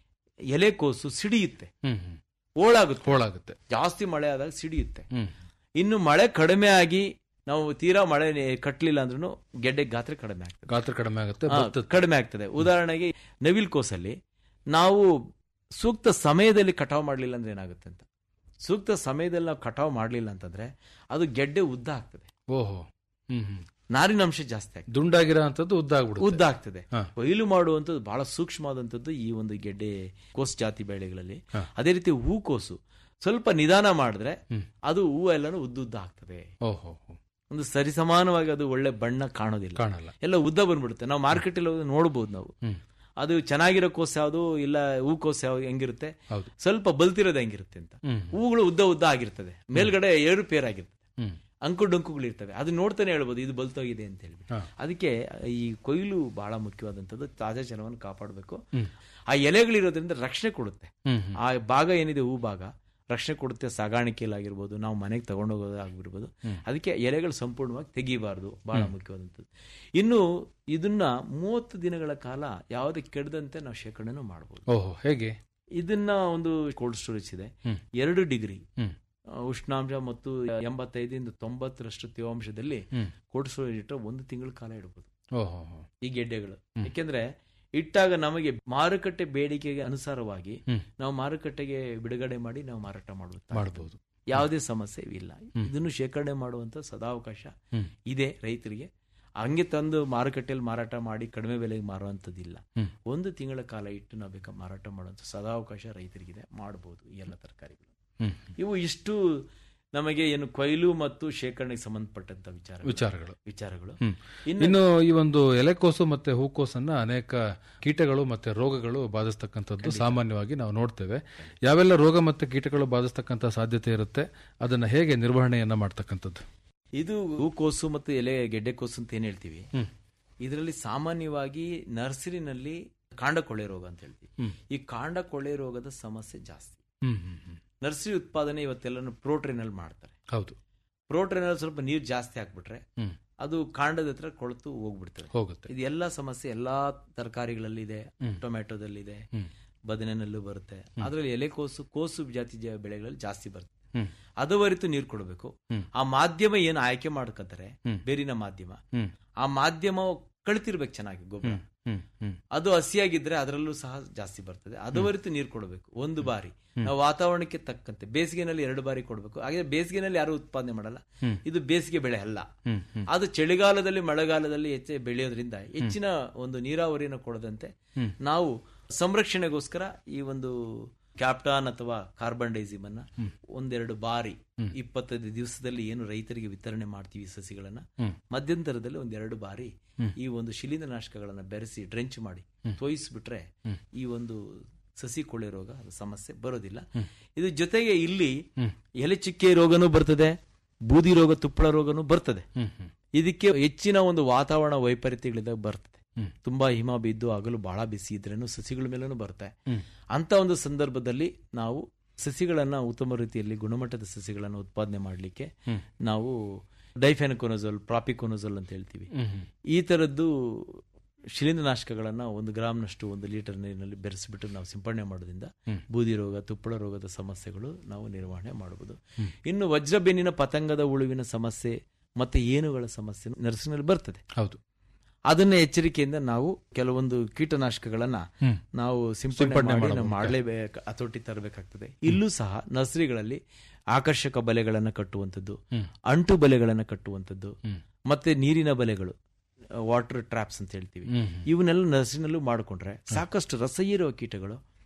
ಎಲೆಕೋಸು ಸಿಡಿಯುತ್ತೆ ಹ್ಮ್. ಹ್ಮ್. ಓಳಾಗುತ್ತೆ ಹೋಳಾಗುತ್ತೆ ಜಾಸ್ತಿ ಮಳೆ ಆದಾಗ ಸಿಡಿಯುತ್ತೆ ಹ್ಮ್. ಇನ್ನು ಮಳೆ ಕಡಿಮೆ ಆಗಿ ನಾವು ತೀರಾ ಮಳೆ ಕಟ್ಟಲಿಲ್ಲ ಅಂದ್ರೂ ಗೆಡ್ಡೆ ಗಾತ್ರ ಕಡಿಮೆ ಆಗ್ತದೆ ಗಾತ್ರ ಕಡಿಮೆ ಆಗುತ್ತೆ ಹಾ, ಭತ್ತದ ಕಡಿಮೆ ಆಗ್ತದೆ ಉದಾಹರಣೆಗೆ ನವಿಲ್ ಕೋಸಲ್ಲಿ ನಾವು ಸೂಕ್ತ ಸಮಯದಲ್ಲಿ ಕಟಾವು ಮಾಡಲಿಲ್ಲ ಅಂದ್ರೆ ಏನಾಗುತ್ತೆ ಅಂತ ಸೂಕ್ತ ಸಮಯದಲ್ಲಿ ನಾವು ಕಟಾವು ಮಾಡಲಿಲ್ಲ ಅಂತಂದ್ರೆ ಅದು ಗೆಡ್ಡೆ ಉದ್ದ ಆಗ್ತದೆ ಓಹೋ ಹ್ಮ್ ಹ್ಮ್ ನಾರಿನಾಂಶ ಜಾಸ್ತಿ ಆಗ್ತದೆ ದುಂಡಾಗಿರೋ ಅಂತದ್ದು ಉದ್ದ ಆಗ್ಬಿಡುತ್ತೆ ಉದ್ದ ಆಗ್ತದೆ ಹಾ. ಕೊಯ್ಲು ಮಾಡುವಂಥದ್ದು ಬಹಳ ಸೂಕ್ಷ್ಮವಾದಂಥದ್ದು ಈ ಒಂದು ಗೆಡ್ಡೆ ಕೋಸ್ ಜಾತಿ ಬೆಳೆಗಳಲ್ಲಿ ಹಾ. ಅದೇ ರೀತಿ ಹೂಕೋಸು ಸ್ವಲ್ಪ ನಿಧಾನ ಮಾಡಿದ್ರೆ ಹ್ಮ್. ಅದು ಹೂವು ಎಲ್ಲಾನು ಉದ್ದುದ್ದ ಆಗ್ತದೆ ಓಹೋ ಹೋ. ಒಂದು ಸರಿಸಮಾನವಾಗಿ ಅದು ಒಳ್ಳೆ ಬಣ್ಣ ಕಾಣೋದಿಲ್ಲ ಕಾಣಲ್ಲ ಎಲ್ಲ ಉದ್ದ ಬಂದ್ಬಿಡುತ್ತೆ ನಾವು ಮಾರ್ಕೆಟಲ್ಲಿ ಹೋಗಿ ನೋಡ್ಬೋದು ನಾವು ಹ್ಮ್. ಅದು ಚೆನ್ನಾಗಿರೋ ಕೋಸ್ ಯಾವುದು ಇಲ್ಲ ಹೂಕೋಸ್ ಯಾವ್ದು ಹೆಂಗಿರುತ್ತೆ ಹೌದು ಸ್ವಲ್ಪ ಬಲ್ತಿರೋದು ಹೆಂಗಿರುತ್ತೆ ಅಂತ ಹ್ಮ್ ಹೂಗಳು ಉದ್ದ ಉದ್ದ ಆಗಿರ್ತದೆ ಮೇಲ್ಗಡೆ ಏರು ಪೇರ್ ಆಗಿರ್ತದೆ ಹ್ಮ್ ಅಂಕು ಡೊಂಕುಗಳು ಇರ್ತವೆ ಅದು ನೋಡ್ತಾನೆ ಹೇಳ್ಬೋದು ಇದು ಬಲ್ತೋಗಿದೆ ಅಂತ ಹೇಳಿ ಹಾ. ಅದಕ್ಕೆ ಈ ಕೊಯ್ಲು ಬಹಳ ಮುಖ್ಯವಾದಂಥದ್ದು ತಾಜಾ ಜನವನ್ನು ಕಾಪಾಡಬೇಕು ಹ್ಮ್. ಆ ಎಲೆಗಳಿರೋದ್ರಿಂದ ರಕ್ಷಣೆ ಕೊಡುತ್ತೆ ಹ್ಮ್ ಹ್ಮ್. ಆ ಭಾಗ ಏನಿದೆ ಹೂ ಭಾಗ ರಕ್ಷಣೆ ಕೊಡುತ್ತೆ ಸಾಗಾಣಿಕೆಯಲ್ಲಾಗಿರ್ಬೋದು ನಾವು ಮನೆಗೆ ತಗೊಂಡೋಗೋದಾಗಿರ್ಬೋದು ಹ್ಮ್. ಅದಕ್ಕೆ ಎಲೆಗಳು ಸಂಪೂರ್ಣವಾಗಿ ತೆಗಿಬಾರ್ದು ಬಹಳ ಮುಖ್ಯವಾದಂಥದ್ದು ಇನ್ನು ಇದನ್ನ ಮೂವತ್ತು ದಿನಗಳ ಕಾಲ ಯಾವುದೇ ಕೆಡದಂತೆ ನಾವು ಶೇಖರಣೆನೂ ಮಾಡ್ಬೋದು ಓಹೋ ಹೇಗೆ ಇದನ್ನ ಒಂದು ಕೋಲ್ಡ್ ಸ್ಟೋರೇಜ್ ಇದೆ ಹ್ಮ್. ಎರಡು ಡಿಗ್ರಿ ಹ್ಮ್. ಆ, ಉಷ್ಣಾಂಶ ಮತ್ತು ಎಂಬತ್ತೈದರಿಂದ ತೊಂಬತ್ತರಷ್ಟು ತೇವಾಂಶದಲ್ಲಿ ಹ್ಮ್. ಕೋಲ್ಡ್ ಸ್ಟೋರೇಜ್ ಇಟ್ಟರೆ ಒಂದು ತಿಂಗಳ ಕಾಲ ಇಡ್ಬೋದು ಓಹೋ ಹೋ. ಈ ಗೆಡ್ಡೆಗಳು ಹ್ಮ್. ಯಾಕೆಂದ್ರೆ ಇಟ್ಟಾಗ ನಮಗೆ ಮಾರುಕಟ್ಟೆ ಬೇಡಿಕೆಗೆ ಅನುಸಾರವಾಗಿ ಹ್ಮ್. ನಾವು ಮಾರುಕಟ್ಟೆಗೆ ಬಿಡುಗಡೆ ಮಾಡಿ ನಾವು ಮಾರಾಟ ಮಾಡುತ್ತೆ ಮಾಡ್ಬೋದು ಯಾವುದೇ ಸಮಸ್ಯೆ ಇಲ್ಲ ಹ್ಮ್. ಇದನ್ನು ಶೇಖರಣೆ ಮಾಡುವಂತ ಸದಾವಕಾಶ ಹ್ಮ್. ಇದೆ ರೈತರಿಗೆ ಹಂಗೆ ತಂದು ಮಾರುಕಟ್ಟೆಯಲ್ಲಿ ಮಾರಾಟ ಮಾಡಿ ಕಡಿಮೆ ಬೆಲೆಗೆ ಮಾರುವಂಥದ್ದಿಲ್ಲ ಹ್ಮ್. ಒಂದು ತಿಂಗಳ ಕಾಲ ಇಟ್ಟು ನಾವು ಬೇಕಾ ಮಾರಾಟ ಮಾಡುವಂಥ ಸದಾವಕಾಶ ರೈತರಿಗಿದೆ ಮಾಡಬಹುದು ಈ ಎಲ್ಲ ತರಕಾರಿಗಳು ಹ್ಮ್ ಇವು ಇಷ್ಟು ನಮಗೆ ಏನು ಕೊಯ್ಲು ಮತ್ತು ಶೇಖರಣೆಗೆ ಸಂಬಂಧಪಟ್ಟಂತ ವಿಚಾರ ವಿಚಾರಗಳು ವಿಚಾರಗಳು ಹ್ಮ್. ಇನ್ನು ಇನ್ನು ಈ ಒಂದು ಎಲೆಕೋಸು ಮತ್ತೆ ಹೂಕೋಸನ್ನ ಅನೇಕ ಕೀಟಗಳು ಮತ್ತೆ ರೋಗಗಳು ಬಾಧಿಸ್ತಕ್ಕಂಥದ್ದು ಸಾಮಾನ್ಯವಾಗಿ ನಾವು ನೋಡ್ತೇವೆ ಯಾವೆಲ್ಲ ರೋಗ ಮತ್ತೆ ಕೀಟಗಳು ಬಾಧಿಸ್ತಕ್ಕಂಥ ಸಾಧ್ಯತೆ ಇರುತ್ತೆ ಅದನ್ನ ಹೇಗೆ ನಿರ್ವಹಣೆಯನ್ನ ಮಾಡ್ತಕ್ಕಂಥದ್ದು ಇದು ಹೂಕೋಸು ಮತ್ತು ಎಲೆ ಗೆಡ್ಡೆಕೋಸು ಅಂತ ಏನ್ ಹೇಳ್ತೀವಿ ಹ್ಮ್. ಇದರಲ್ಲಿ ಸಾಮಾನ್ಯವಾಗಿ ನರ್ಸರಿನಲ್ಲಿ ಕಾಂಡ ಕೊಳೆ ರೋಗ ಅಂತ ಹೇಳ್ತೀವಿ ಹ್ಮ್. ಈ ಕಾಂಡ ಕೊಳೆ ರೋಗದ ಸಮಸ್ಯೆ ಜಾಸ್ತಿ ಹ್ಮ್ ಹ್ಮ್ ಹ್ಮ್. ನರ್ಸರಿ ಉತ್ಪಾದನೆ ಇವತ್ತೆಲ್ಲನೂ ಪ್ರೋಟ್ರೇನಲ್ಲಿ ಮಾಡ್ತಾರೆ ಹೌದು ಪ್ರೋಟ್ರೇನಲ್ಲಿ ಸ್ವಲ್ಪ ನೀರು ಜಾಸ್ತಿ ಹಾಕ್ಬಿಟ್ರೆ ಹ್ಮ್. ಅದು ಕಾಂಡದ ಹತ್ರ ಕೊಳೆತು ಹೋಗ್ಬಿಡ್ತದೆ ಹೋಗುತ್ತೆ ಇದು ಎಲ್ಲ ಸಮಸ್ಯೆ ಎಲ್ಲಾ ತರಕಾರಿಗಳಲ್ಲಿ ಇದೆ ಹ್ಮ್. ಟೊಮ್ಯಾಟೊದಲ್ಲಿದೆ ಹ್ಮ್. ಬದನೆನಲ್ಲೂ ಬರುತ್ತೆ ಅದರಲ್ಲಿ ಎಲೆಕೋಸು ಕೋಸು ಜಾತಿ ಜ- ಬೆಳೆಗಳಲ್ಲಿ ಜಾಸ್ತಿ ಬರುತ್ತೆ ಹ್ಮ್. ಅದವರಿತು ನೀರು ಕೊಡಬೇಕು ಹ್ಮ್. ಆ ಮಾಧ್ಯಮ ಏನು ಆಯ್ಕೆ ಮಾಡ್ಕೊತಾರೆ ಹ್ಮ್. ಬೇರಿನ ಮಾಧ್ಯಮ ಹ್ಮ್. ಆ ಮಾಧ್ಯಮ ಕಳಿತಿರ್ಬೇಕು ಚೆನ್ನಾಗಿ ಗೊಬ್ಬರ ಹ್ಮ್ ಹ್ಮ್ ಹ್ಮ್ ಅದು ಹಸಿಯಾಗಿದ್ರೆ ಅದರಲ್ಲೂ ಸಹ ಜಾಸ್ತಿ ಬರ್ತದೆ ಅದವರಿತು ನೀರು ಕೊಡಬೇಕು ಒಂದು ಬಾರಿ ನಾವು ವಾತಾವರಣಕ್ಕೆ ತಕ್ಕಂತೆ ಬೇಸಿಗೆನಲ್ಲಿ ಎರಡು ಬಾರಿ ಕೊಡಬೇಕು ಹಾಗೆ ಬೇಸಿಗೆನಲ್ಲಿ ಯಾರು ಉತ್ಪಾದನೆ ಮಾಡಲ್ಲ ಹ್ಮ್. ಇದು ಬೇಸಿಗೆ ಬೆಳೆ ಅಲ್ಲ ಹ್ಮ್ ಹ್ಮ್ ಅದು ಚಳಿಗಾಲದಲ್ಲಿ ಮಳೆಗಾಲದಲ್ಲಿ ಹೆಚ್ಚು ಬೆಳೆಯೋದ್ರಿಂದ ಹೆಚ್ಚಿನ ಒಂದು ನೀರಾವರಿಯನ್ನು ಕೊಡದಂತೆ ಹ್ಮ್. ನಾವು ಸಂರಕ್ಷಣೆಗೋಸ್ಕರ ಈ ಒಂದು ಕ್ಯಾಪ್ಟಾನ್ ಅಥವಾ ಕಾರ್ಬನ್ ಡೈಸಿಮ್ ಅನ್ನ ಒಂದೆರಡು ಬಾರಿ ಇಪ್ಪತ್ತೈದು ದಿವಸದಲ್ಲಿ ಏನು ರೈತರಿಗೆ ವಿತರಣೆ ಮಾಡ್ತೀವಿ ಸಸಿಗಳನ್ನ ಹ್ಮ್. ಮಧ್ಯಂತರದಲ್ಲಿ ಒಂದೆರಡು ಬಾರಿ ಹ್ಮ್. ಈ ಒಂದು ಶಿಲೀಂಧ್ರನಾಶಕಗಳನ್ನ ಬೆರೆಸಿ ಡ್ರೆಂಚ್ ಮಾಡಿ ತೋಯಿಸ್ಬಿಟ್ರೆ ಹ್ಮ್. ಈ ಒಂದು ಸಸಿ ಕೊಳೆ ರೋಗ ಅದು ಸಮಸ್ಯೆ ಬರೋದಿಲ್ಲ ಇದು ಜೊತೆಗೆ ಇಲ್ಲಿ ಎಲೆ ಚುಕ್ಕೆ ರೋಗನೂ ಬರ್ತದೆ ಬೂದಿ ರೋಗ ತುಪ್ಪಳ ರೋಗನೂ ಬರ್ತದೆ ಹ್ಮ್ ಹ್ಮ್ ಇದಕ್ಕೆ ಹೆಚ್ಚಿನ ಒಂದು ವಾತಾವರಣ ವೈಪರೀತ್ಯಗಳಿಂದ ಬರ್ತದೆ ಹ್ಮ್. ತುಂಬಾ ಹಿಮ ಬಿದ್ದು ಹಗಲು ಬಹಳ ಬಿಸಿ ಇದ್ರೇನು ಸಸಿಗಳ ಮೇಲೂ ಬರುತ್ತೆ ಹ್ಮ್. ಅಂತ ಒಂದು ಸಂದರ್ಭದಲ್ಲಿ ನಾವು ಸಸಿಗಳನ್ನ ಉತ್ತಮ ರೀತಿಯಲ್ಲಿ ಗುಣಮಟ್ಟದ ಸಸಿಗಳನ್ನು ಉತ್ಪಾದನೆ ಮಾಡಲಿಕ್ಕೆ ಹ್ಮ್. ನಾವು ಡೈಫೆನಕೊನೋಸೋಲ್ ಪ್ರಾಪಿಕೊನೋಸೋಲ್ ಅಂತ ಹೇಳ್ತೀವಿ ಹ್ಮ್ ಹ್ಮ್ ಈ ತರದ್ದು ಶಿಲೀಂಧ್ರನಾಶಕಗಳನ್ನ ಒಂದು ಗ್ರಾಮ್ನಷ್ಟು ಒಂದು ಲೀಟರ್ ನೀರಿನಲ್ಲಿ ಬೆರೆಸಿಬಿಟ್ಟು ನಾವು ಸಿಂಪಡಣೆ ಮಾಡೋದ್ರಿಂದ ಹ್ಮ್. ಬೂದಿ ರೋಗ ತುಪ್ಪಳ ರೋಗದ ಸಮಸ್ಯೆಗಳು ನಾವು ನಿರ್ವಹಣೆ ಮಾಡಬಹುದು ಇನ್ನು ವಜ್ರಬೆನ್ನಿನ ಪತಂಗದ ಉಳುವಿನ ಸಮಸ್ಯೆ ಮತ್ತೆ ಏನುಗಳ ಸಮಸ್ಯೆ ನರ್ಸಿನಲ್ಲಿ ಬರ್ತದೆ ಹೌದು ಅದನ್ನ ಎಚ್ಚರಿಕೆಯಿಂದ ನಾವು ಕೆಲವೊಂದು ಕೀಟನಾಶಕಗಳನ್ನ ಹ್ಮ್. ನಾವು ಸಿಂಪಡಣೆ ಸಿಂಪಡಣೆ ಮಾಡಿ ಮಾಡಬಹುದು. ನಾವು ಮಾಡಲೇಬೇಕು ಹತೋಟಿ ತರಬೇಕಾಗ್ತದೆ ಇಲ್ಲೂ ಸಹ ನರ್ಸರಿಗಳಲ್ಲಿ ಆಕರ್ಷಕ ಬಲೆಗಳನ್ನ ಕಟ್ಟುವಂಥದ್ದು ಹ್ಮ್. ಅಂಟು ಬಲೆಗಳನ್ನ ಕಟ್ಟುವಂಥದ್ದು ಹ್ಮ್. ಮತ್ತೆ ನೀರಿನ ಬಲೆಗಳು ವಾಟರ್ ಟ್ರಾಪ್ಸ್ ಅಂತ ಹೇಳ್ತೀವಿ ಹ್ಮ್ ಹ್ಮ್. ಇವನ್ನೆಲ್ಲ ನರ್ಸರಿನಲ್ಲೂ ಮಾಡಿಕೊಂಡ್ರೆ ಸಾಕಷ್ಟು ರಸ ಹೀರುವ ಕೀಟಗಳು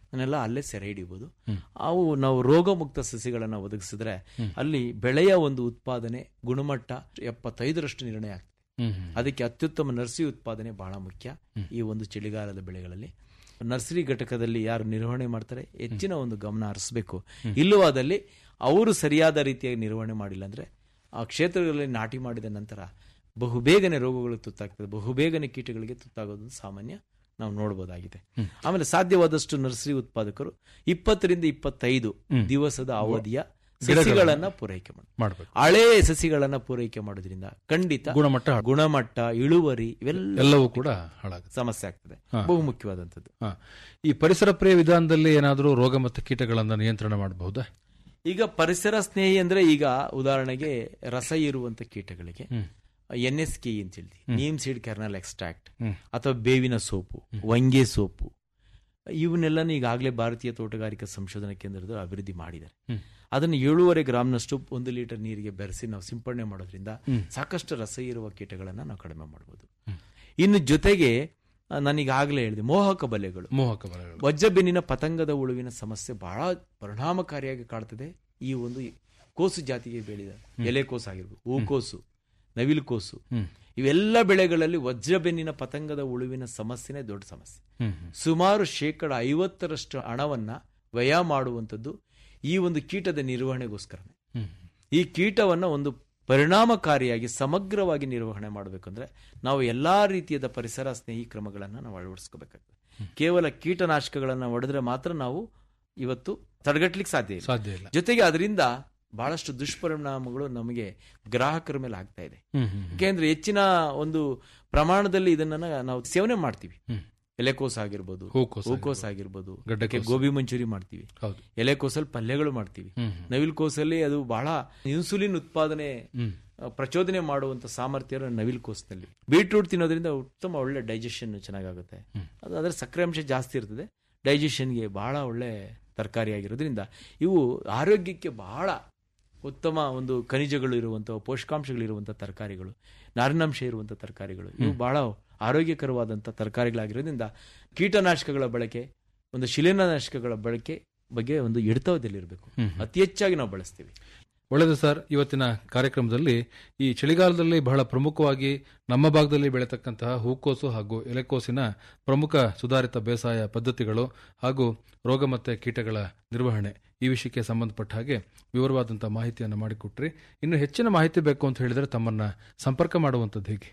ಅದನ್ನೆಲ್ಲ ಅಲ್ಲೇ ಸೆರೆ ಹಿಡಿಬಹುದು ಅವು ನಾವು ರೋಗಮುಕ್ತ ಸಸಿಗಳನ್ನು ಒದಗಿಸಿದ್ರೆ ಅಲ್ಲಿ ಬೆಳೆಯ ಒಂದು ಉತ್ಪಾದನೆ ಗುಣಮಟ್ಟ ಎಪ್ಪತ್ತೈದರಷ್ಟು ನಿರ್ಣಯ ಆಗ್ತದೆ ಹ್ಮ್ ಹ್ಮ್. ಅದಕ್ಕೆ ಅತ್ಯುತ್ತಮ ನರ್ಸರಿ ಉತ್ಪಾದನೆ ಬಹಳ ಮುಖ್ಯ ಈ ಒಂದು ಚಳಿಗಾಲದ ಬೆಳೆಗಳಲ್ಲಿ ನರ್ಸರಿ ಘಟಕದಲ್ಲಿ ಯಾರು ನಿರ್ವಹಣೆ ಮಾಡ್ತಾರೆ ಹೆಚ್ಚಿನ ಒಂದು ಗಮನ ಹರಿಸಬೇಕು ಇಲ್ಲವಾದಲ್ಲಿ ಅವರು ಸರಿಯಾದ ರೀತಿಯಾಗಿ ನಿರ್ವಹಣೆ ಮಾಡಿಲ್ಲ ಅಂದ್ರೆ ಆ ಕ್ಷೇತ್ರಗಳಲ್ಲಿ ನಾಟಿ ಮಾಡಿದ ನಂತರ ಬಹುಬೇಗನೆ ರೋಗಗಳಿಗೆ ತುತ್ತಾಗ್ತದೆ ಬಹುಬೇಗನೆ ಕೀಟಗಳಿಗೆ ತುತ್ತಾಗೋದು ಸಾಮಾನ್ಯ ನಾವು ನೋಡಬಹುದಾಗಿದೆ ಆಮೇಲೆ ಸಾಧ್ಯವಾದಷ್ಟು ನರ್ಸರಿ ಉತ್ಪಾದಕರು ಇಪ್ಪತ್ತರಿಂದ ಇಪ್ಪತ್ತೈದು ದಿವಸದ ಅವಧಿಯ ಸಸಿಗಳನ್ನ ಪೂರೈಕೆ ಮಾಡಿ ಮಾಡ್ಬೇಕು ಹಳೇ ಸಸಿಗಳನ್ನ ಪೂರೈಕೆ ಮಾಡೋದ್ರಿಂದ ಖಂಡಿತ ಗುಣಮಟ್ಟ ಹಾಳು. ಗುಣಮಟ್ಟ ಇಳುವರಿ ಇವೆಲ್ಲ ಎಲ್ಲವೂ ಕೂಡ ಹಾಳಾಗುತ್ತೆ ಸಮಸ್ಯೆ ಆಗ್ತದೆ ಹಾ. ಬಹು ಮುಖ್ಯವಾದಂಥದ್ದು ಹಾ. ಈ ಪರಿಸರ ಪ್ರಿಯ ವಿಧಾನದಲ್ಲಿ ಏನಾದರೂ ರೋಗ ಮತ್ತು ಕೀಟಗಳನ್ನ ನಿಯಂತ್ರಣ ಮಾಡಬಹುದಾ ಈಗ ಪರಿಸರ ಸ್ನೇಹಿ ಅಂದ್ರೆ ಈಗ ಉದಾಹರಣೆಗೆ ರಸ ಇರುವಂತ ಕೀಟಗಳಿಗೆ ಎನ್ ಎಸ್ ಕೆ ಅಂತ ಹೇಳ್ತೀವಿ ನೀಮ್ ಸೀಡ್ ಕೆರ್ನಲ್ ಎಕ್ಸ್ಟ್ರಾಕ್ಟ್ ಅಥವಾ ಬೇವಿನ ಸೋಪು ವಂಗೆ ಸೋಪು ಇವನ್ನೆಲ್ಲನೂ ಈಗಾಗಲೇ ಭಾರತೀಯ ತೋಟಗಾರಿಕಾ ಸಂಶೋಧನಾ ಕೇಂದ್ರದವರು ಅಭಿವೃದ್ಧಿ ಮಾಡಿದ್ದಾರೆ ಅದನ್ನು ಏಳೂವರೆ ಗ್ರಾಮ್ನಷ್ಟು ಒಂದು ಲೀಟರ್ ನೀರಿಗೆ ಬೆರೆಸಿ ನಾವು ಸಿಂಪಡಣೆ ಮಾಡೋದ್ರಿಂದ ಸಾಕಷ್ಟು ರಸ ಇರುವ ಕೀಟಗಳನ್ನ ನಾವು ಕಡಿಮೆ ಮಾಡಬಹುದು ಇನ್ನು ಜೊತೆಗೆ ಆ, ನಾನೀಗಾಗಲೇ ಹೇಳಿದೆ ಮೋಹಕ ಬಲೆಗಳು ಮೋಹಕ ಬರಗಳು ವಜ್ರಬೆನ್ನಿನ ಪತಂಗದ ಉಳುವಿನ ಸಮಸ್ಯೆ ಬಹಳ ಪರಿಣಾಮಕಾರಿಯಾಗಿ ಕಾಡ್ತದೆ ಈ ಒಂದು ಕೋಸು ಜಾತಿಗೆ ಬೆಳೆದ ಎಲೆಕೋಸು ಆಗಿರ್ಬೋದು ಹೂಕೋಸು ನವಿಲುಕೋಸು ಇವೆಲ್ಲ ಬೆಳೆಗಳಲ್ಲಿ ವಜ್ರಬೆನ್ನಿನ ಪತಂಗದ ಉಳುವಿನ ಸಮಸ್ಯೆನೇ ದೊಡ್ಡ ಸಮಸ್ಯೆ ಹ್ಮ್ ಹ್ಮ್. ಸುಮಾರು ಶೇಕಡ ಐವತ್ತರಷ್ಟು ಹಣವನ್ನ ವ್ಯಯ ಮಾಡುವಂಥದ್ದು ಈ ಒಂದು ಕೀಟದ ನಿರ್ವಹಣೆಗೋಸ್ಕರನೇ ಹ್ಮ್. ಈ ಕೀಟವನ್ನ ಒಂದು ಪರಿಣಾಮಕಾರಿಯಾಗಿ ಸಮಗ್ರವಾಗಿ ನಿರ್ವಹಣೆ ಮಾಡಬೇಕಂದ್ರೆ ನಾವು ಎಲ್ಲಾ ರೀತಿಯಾದ ಪರಿಸರ ಸ್ನೇಹಿ ಕ್ರಮಗಳನ್ನು ನಾವು ಅಳವಡಿಸ್ಕೋಬೇಕಾಗ್ತದೆ ಕೇವಲ ಕೀಟನಾಶಕಗಳನ್ನು ಹೊಡೆದ್ರೆ ಮಾತ್ರ ನಾವು ಇವತ್ತು ತಡೆಗಟ್ಟಲಿಕ್ಕೆ ಸಾಧ್ಯ ಇಲ್ಲ ಸಾಧ್ಯ ಇಲ್ಲ ಜೊತೆಗೆ ಅದರಿಂದ ಬಹಳಷ್ಟು ದುಷ್ಪರಿಣಾಮಗಳು ನಮಗೆ ಗ್ರಾಹಕರ ಮೇಲೆ ಆಗ್ತಾ ಇದೆ ಹ್ಮ್ ಹ್ಮ್ ಹ್ಮ್. ಯಾಕೆಂದ್ರೆ ಹೆಚ್ಚಿನ ಒಂದು ಪ್ರಮಾಣದಲ್ಲಿ ಇದನ್ನ ನಾವು ಸೇವನೆ ಮಾಡ್ತೀವಿ ಹ್ಮ್. ಎಲೆಕೋಸ್ ಆಗಿರ್ಬೋದು ಹೂಕೋಸು ಹೂಕೋಸ್ ಆಗಿರ್ಬೋದು ಗಡ್ಡೆಕೋಸು. ಅದಕ್ಕೆ ಗೋಬಿ ಮಂಚೂರಿ ಮಾಡ್ತೀವಿ ಹೌದು ಎಲೆಕೋಸಲ್ಲಿ ಪಲ್ಯಗಳು ಮಾಡ್ತೀವಿ ಹ್ಮ್ ಹ್ಮ್. ನವಿಲ್ ಕೋಸಲ್ಲಿ ಅದು ಬಹಳ ಇನ್ಸುಲಿನ್ ಉತ್ಪಾದನೆ ಹ್ಮ್. ಆ, ಪ್ರಚೋದನೆ ಮಾಡುವಂತ ಸಾಮರ್ಥ್ಯ ಇರೋ ನವಿಲ್ ಕೋಸ್ನಲ್ಲಿ ಬೀಟ್ರೂಟ್ ತಿನ್ನೋದ್ರಿಂದ ಉತ್ತಮ ಒಳ್ಳೆ ಡೈಜೆಷನ್ ಚೆನ್ನಾಗಾಗುತ್ತೆ ಅದು ಅದರ ಸಕ್ಕರೆ ಅಂಶ ಜಾಸ್ತಿ ಇರ್ತದೆ ಡೈಜೆಷನ್ಗೆ ಬಹಳ ಒಳ್ಳೆ ತರಕಾರಿಯಾಗಿರೋದ್ರಿಂದ ಇವು ಆರೋಗ್ಯಕ್ಕೆ ಬಹಳ ಉತ್ತಮ ಒಂದು ಖನಿಜಗಳು ಇರುವಂತಹ ಪೋಷಕಾಂಶಗಳು ಇರುವಂತಹ ತರಕಾರಿಗಳು ನಾರಿನಾಂಶ ಇರುವಂತಹ ತರಕಾರಿಗಳು ಇವು ಬಹಳ ಆರೋಗ್ಯಕರವಾದಂತಹ ತರಕಾರಿಗಳಾಗಿರೋದ್ರಿಂದ ಕೀಟನಾಶಕಗಳ ಬಳಕೆ ಒಂದು ಶಿಲೀನಾಶಕಗಳ ಬಳಕೆ ಬಗ್ಗೆ ಒಂದು ಹಿಡಿತದಲ್ಲಿರಬೇಕು ಅತಿ ಹೆಚ್ಚಾಗಿ ನಾವು ಬಳಸ್ತೀವಿ ಒಳ್ಳೆಯದು ಸರ್ ಇವತ್ತಿನ ಕಾರ್ಯಕ್ರಮದಲ್ಲಿ ಈ ಚಳಿಗಾಲದಲ್ಲಿ ಬಹಳ ಪ್ರಮುಖವಾಗಿ ನಮ್ಮ ಭಾಗದಲ್ಲಿ ಬೆಳೆತಕ್ಕಂತಹ ಹೂಕೋಸು ಹಾಗೂ ಎಲೆಕೋಸಿನ ಪ್ರಮುಖ ಸುಧಾರಿತ ಬೇಸಾಯ ಪದ್ಧತಿಗಳು ಹಾಗೂ ರೋಗ ಮತ್ತು ಕೀಟಗಳ ನಿರ್ವಹಣೆ ಈ ವಿಷಯಕ್ಕೆ ಸಂಬಂಧಪಟ್ಟ ಹಾಗೆ ವಿವರವಾದಂತಹ ಮಾಹಿತಿಯನ್ನು ಮಾಡಿಕೊಟ್ರಿ ಇನ್ನು ಹೆಚ್ಚಿನ ಮಾಹಿತಿ ಬೇಕು ಅಂತ ಹೇಳಿದರೆ ತಮ್ಮನ್ನ ಸಂಪರ್ಕ ಮಾಡುವಂಥದ್ದು ಹೇಗೆ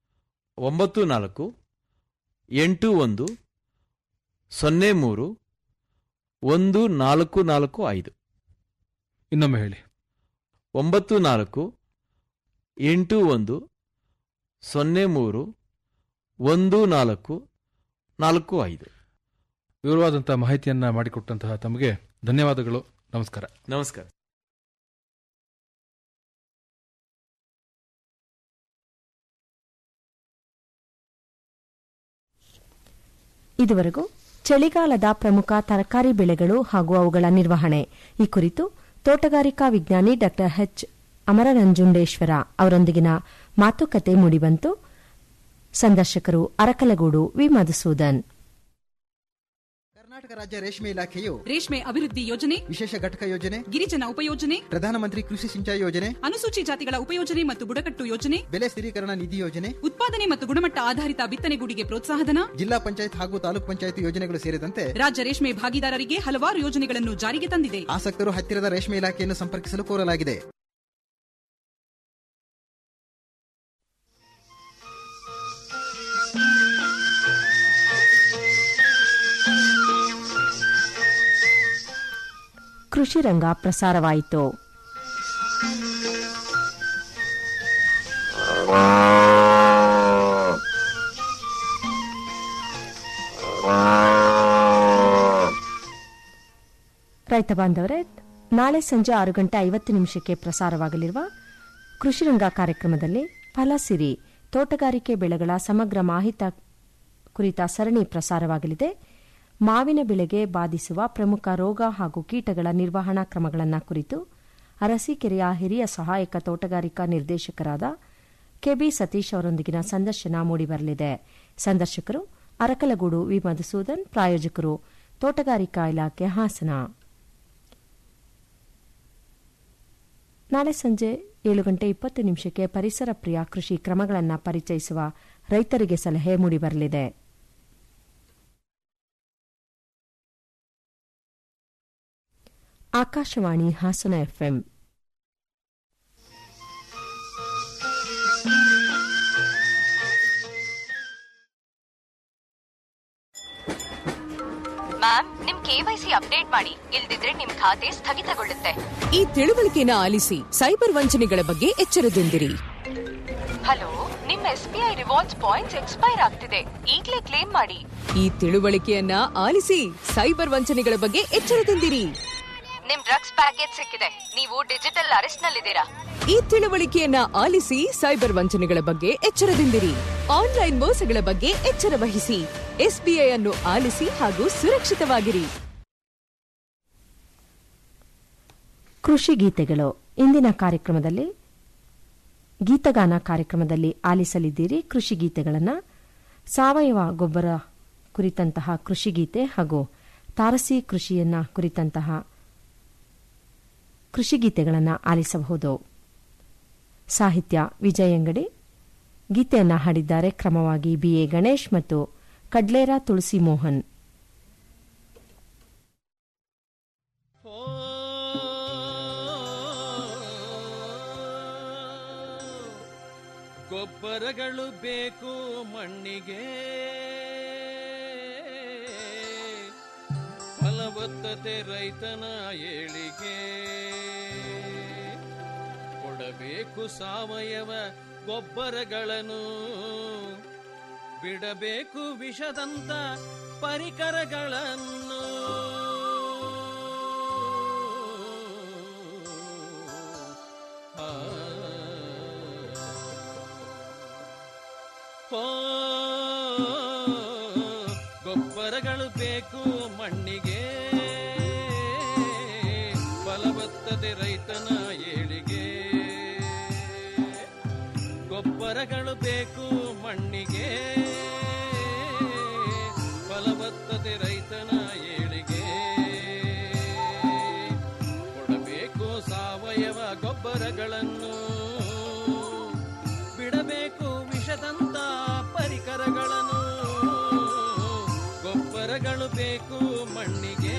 ಒಂಬತ್ತು ನಾಲ್ಕು ಎಂಟು ಒಂದು ಸೊನ್ನೆ ಮೂರು ಒಂದು ನಾಲ್ಕು ನಾಲ್ಕು ಐದು ಇನ್ನೊಮ್ಮೆ ಹೇಳಿ ಒಂಬತ್ತು ನಾಲ್ಕು ಎಂಟು ಒಂದು ಸೊನ್ನೆ ಮೂರು ಒಂದು ನಾಲ್ಕು ನಾಲ್ಕು ಐದು ವಿವರವಾದಂತಹ ಮಾಹಿತಿಯನ್ನ ಮಾಡಿಕೊಟ್ಟಂತಹ ತಮಗೆ ಧನ್ಯವಾದಗಳು ನಮಸ್ಕಾರ ನಮಸ್ಕಾರ ಇದುವರೆಗೂ ಚಳಿಗಾಲದ ಪ್ರಮುಖ ತರಕಾರಿ ಬೆಳೆಗಳು ಹಾಗೂ ಅವುಗಳ ನಿರ್ವಹಣೆ ಈ ಕುರಿತು ತೋಟಗಾರಿಕಾ ವಿಜ್ಞಾನಿ ಡಾ ಎಚ್ ಅಮರನಂಜುಂಡೇಶ್ವರ ಅವರೊಂದಿಗಿನ ಮಾತುಕತೆ ಮೂಡಿಬಂತು ಸಂದರ್ಶಕರು ಅರಕಲಗೂಡು ವಿ ಮಧುಸೂದನ್ ಕರ್ನಾಟಕ ರಾಜ್ಯ ರೇಷ್ಮೆ ಇಲಾಖೆಯು ರೇಷ್ಮೆ ಅಭಿವೃದ್ಧಿ ಯೋಜನೆ ವಿಶೇಷ ಘಟಕ ಯೋಜನೆ ಗಿರಿಜನ ಉಪಯೋಜನೆ ಪ್ರಧಾನಮಂತ್ರಿ ಕೃಷಿ ಸಿಂಚಾಯಿ ಯೋಜನೆ ಅನುಸೂಚಿ ಜಾತಿಗಳ ಉಪಯೋಜನೆ ಮತ್ತು ಬುಡಕಟ್ಟು ಯೋಜನೆ ಬೆಲೆ ಸ್ಥಿರೀಕರಣ ನಿಧಿ ಯೋಜನೆ ಉತ್ಪಾದನೆ ಮತ್ತು ಗುಣಮಟ್ಟ ಆಧಾರಿತ ಬಿತ್ತನೆಗೂಡಿಗೆ ಪ್ರೋತ್ಸಾಹಧನ ಜಿಲ್ಲಾ ಪಂಚಾಯತ್ ಹಾಗೂ ತಾಲೂಕ್ ಪಂಚಾಯತ್ ಯೋಜನೆಗಳು ಸೇರಿದಂತೆ ರಾಜ್ಯ ರೇಷ್ಮೆ ಭಾಗಿದಾರರಿಗೆ ಹಲವಾರು ಯೋಜನೆಗಳನ್ನು ಜಾರಿಗೆ ತಂದಿದೆ ಆಸಕ್ತರು ಹತ್ತಿರದ ರೇಷ್ಮೆ ಇಲಾಖೆಯನ್ನು ಸಂಪರ್ಕಿಸಲು ಕೋರಲಾಗಿದೆ ಕೃಷಿ ರಂಗ ಪ್ರಸಾರವಾಯಿತು ರೈತ ಬಾಂಧವರೇ ನಾಳೆ ಸಂಜೆ ಆರು ಗಂಟೆ ಐವತ್ತು ನಿಮಿಷಕ್ಕೆ ಪ್ರಸಾರವಾಗಲಿರುವ ಕೃಷಿರಂಗ ಕಾರ್ಯಕ್ರಮದಲ್ಲಿ ಫಲಸಿರಿ ತೋಟಗಾರಿಕೆ ಬೆಳೆಗಳ ಸಮಗ್ರ ಮಾಹಿತಿ ಕುರಿತ ಸರಣಿ ಪ್ರಸಾರವಾಗಲಿದೆ ಮಾವಿನ ಬೆಳೆಗೆ ಬಾಧಿಸುವ ಪ್ರಮುಖ ರೋಗ ಹಾಗೂ ಕೀಟಗಳ ನಿರ್ವಹಣಾ ಕ್ರಮಗಳನ್ನು ಕುರಿತು ಅರಸೀಕೆರೆಯ ಹಿರಿಯ ಸಹಾಯಕ ತೋಟಗಾರಿಕಾ ನಿರ್ದೇಶಕರಾದ ಕೆಬಿ ಸತೀಶ್ ಅವರೊಂದಿಗಿನ ಸಂದರ್ಶನ ಮೂಡಿಬರಲಿದೆ ಸಂದರ್ಶಕರು ಅರಕಲಗೂಡು ವಿ ಮಧುಸೂದನ್ ಪ್ರಾಯೋಜಕರು ತೋಟಗಾರಿಕಾ ಇಲಾಖೆ ಹಾಸನ ನಾಳೆ ಸಂಜೆ ಏಳು ಗಂಟೆ ಇಪ್ಪತ್ತು ನಿಮಿಷಕ್ಕೆ ಪರಿಸರ ಪ್ರಿಯ ಕೃಷಿ ಕ್ರಮಗಳನ್ನು ಪರಿಚಯಿಸುವ ರೈತರಿಗೆ ಸಲಹೆ ಮೂಡಿಬರಲಿದೆ ಆಕಾಶವಾಣಿ ಹಾಸನ ಎಫ್ಎಂ ಮ್ಯಾಮ್ ನಿಮ್ ಕೆವೈಸಿ ಅಪ್ಡೇಟ್ ಮಾಡಿ ಇಲ್ದಿದ್ರೆ ನಿಮ್ ಖಾತೆ ಸ್ಥಗಿತಗೊಳ್ಳುತ್ತೆ ಈ ತಿಳುವಳಿಕೆನ ಆಲಿಸಿ ಸೈಬರ್ ವಂಚನೆಗಳ ಬಗ್ಗೆ ಎಚ್ಚರದಿಂದಿರಿ ಹಲೋ ನಿಮ್ S B I rewards points expire ಆಗ್ತಿದೆ ಈಗ್ಲೇ ಕ್ಲೇಮ್ ಮಾಡಿ ಈ ತಿಳುವಳಿಕೆಯನ್ನ ಆಲಿಸಿ ಸೈಬರ್ ವಂಚನೆಗಳ ಬಗ್ಗೆ ಎಚ್ಚರದಿಂದಿರಿ ನಿಮ್ ಡ್ರಗ್ಸ್ ಪ್ಯಾಕೇಜ್ ಸಿಕ್ಕಿದೆ ನೀವು ಡಿಜಿಟಲ್ ಅರೆಸ್ಟ್ ನಲ್ಲಿದ್ದೀರಾ ಈ ತಿಳುವಳಿಕೆಯನ್ನ ಆಲಿಸಿ ಸೈಬರ್ ವಂಚನೆಗಳ ಬಗ್ಗೆ ಎಚ್ಚರದಿಂದಿರಿ ಆನ್ಲೈನ್ ಮೋಸಗಳ ಬಗ್ಗೆ ಎಚ್ಚರ ವಹಿಸಿ ಎಸ್ಬಿಐ ಅನ್ನು ಆಲಿಸಿ ಹಾಗೂ ಸುರಕ್ಷಿತವಾಗಿರಿ ಕೃಷಿ ಗೀತೆಗಳು ಇಂದಿನ ಕಾರ್ಯಕ್ರಮದಲ್ಲಿ ಗೀತಗಾನ ಕಾರ್ಯಕ್ರಮದಲ್ಲಿ ಆಲಿಸಲಿದ್ದೀರಿ ಕೃಷಿ ಗೀತೆಗಳನ್ನು ಸಾವಯವ ಗೊಬ್ಬರ ಕುರಿತಂತಹ ಕೃಷಿ ಗೀತೆ ಹಾಗೂ ತಾರಸಿ ಕೃಷಿಯನ್ನ ಕುರಿತಂತಹ ಕೃಷಿ ಗೀತೆಗಳನ್ನು ಆಲಿಸಬಹುದು ಸಾಹಿತ್ಯ ವಿಜಯಂಗಡಿ ಗೀತೆಯನ್ನು ಹಾಡಿದ್ದಾರೆ ಕ್ರಮವಾಗಿ ಬಿಎ ಗಣೇಶ್ ಮತ್ತು ಕಡ್ಲೇರ ತುಳಸಿ ಮೋಹನ್ ಗೊಬ್ಬರಗಳು ಬೇಕು ಮಣ್ಣಿಗೆ ಫಲವತ್ತತೆ ರೈತನ ಏಳಿಗೆ ಕೊಡಬೇಕು ಸಾವಯವ ಗೊಬ್ಬರಗಳನ್ನು ಬಿಡಬೇಕು ವಿಷದಂತ ಪರಿಕರಗಳನ್ನು ಆ ಗೊಬ್ಬರಗಳು ಬೇಕು ಮಣ್ಣಿಗೆ ಫಲವತ್ತತೆ ರೈತನ ಏಳಿಗೆ ಗೊಬ್ಬರಗಳು ಬೇಕು ಮಣ್ಣಿಗೆ ಫಲವತ್ತತೆ ರೈತನ ಏಳಿಗೆ ಕೊಡಬೇಕು ಸಾವಯವ ಗೊಬ್ಬರಗಳನ್ನು ಬಿಡಬೇಕು ವಿಷದಂತ ಪರಿಕರಗಳನ್ನು ಗೊಬ್ಬರಗಳು ಬೇಕು ಮಣ್ಣಿಗೆ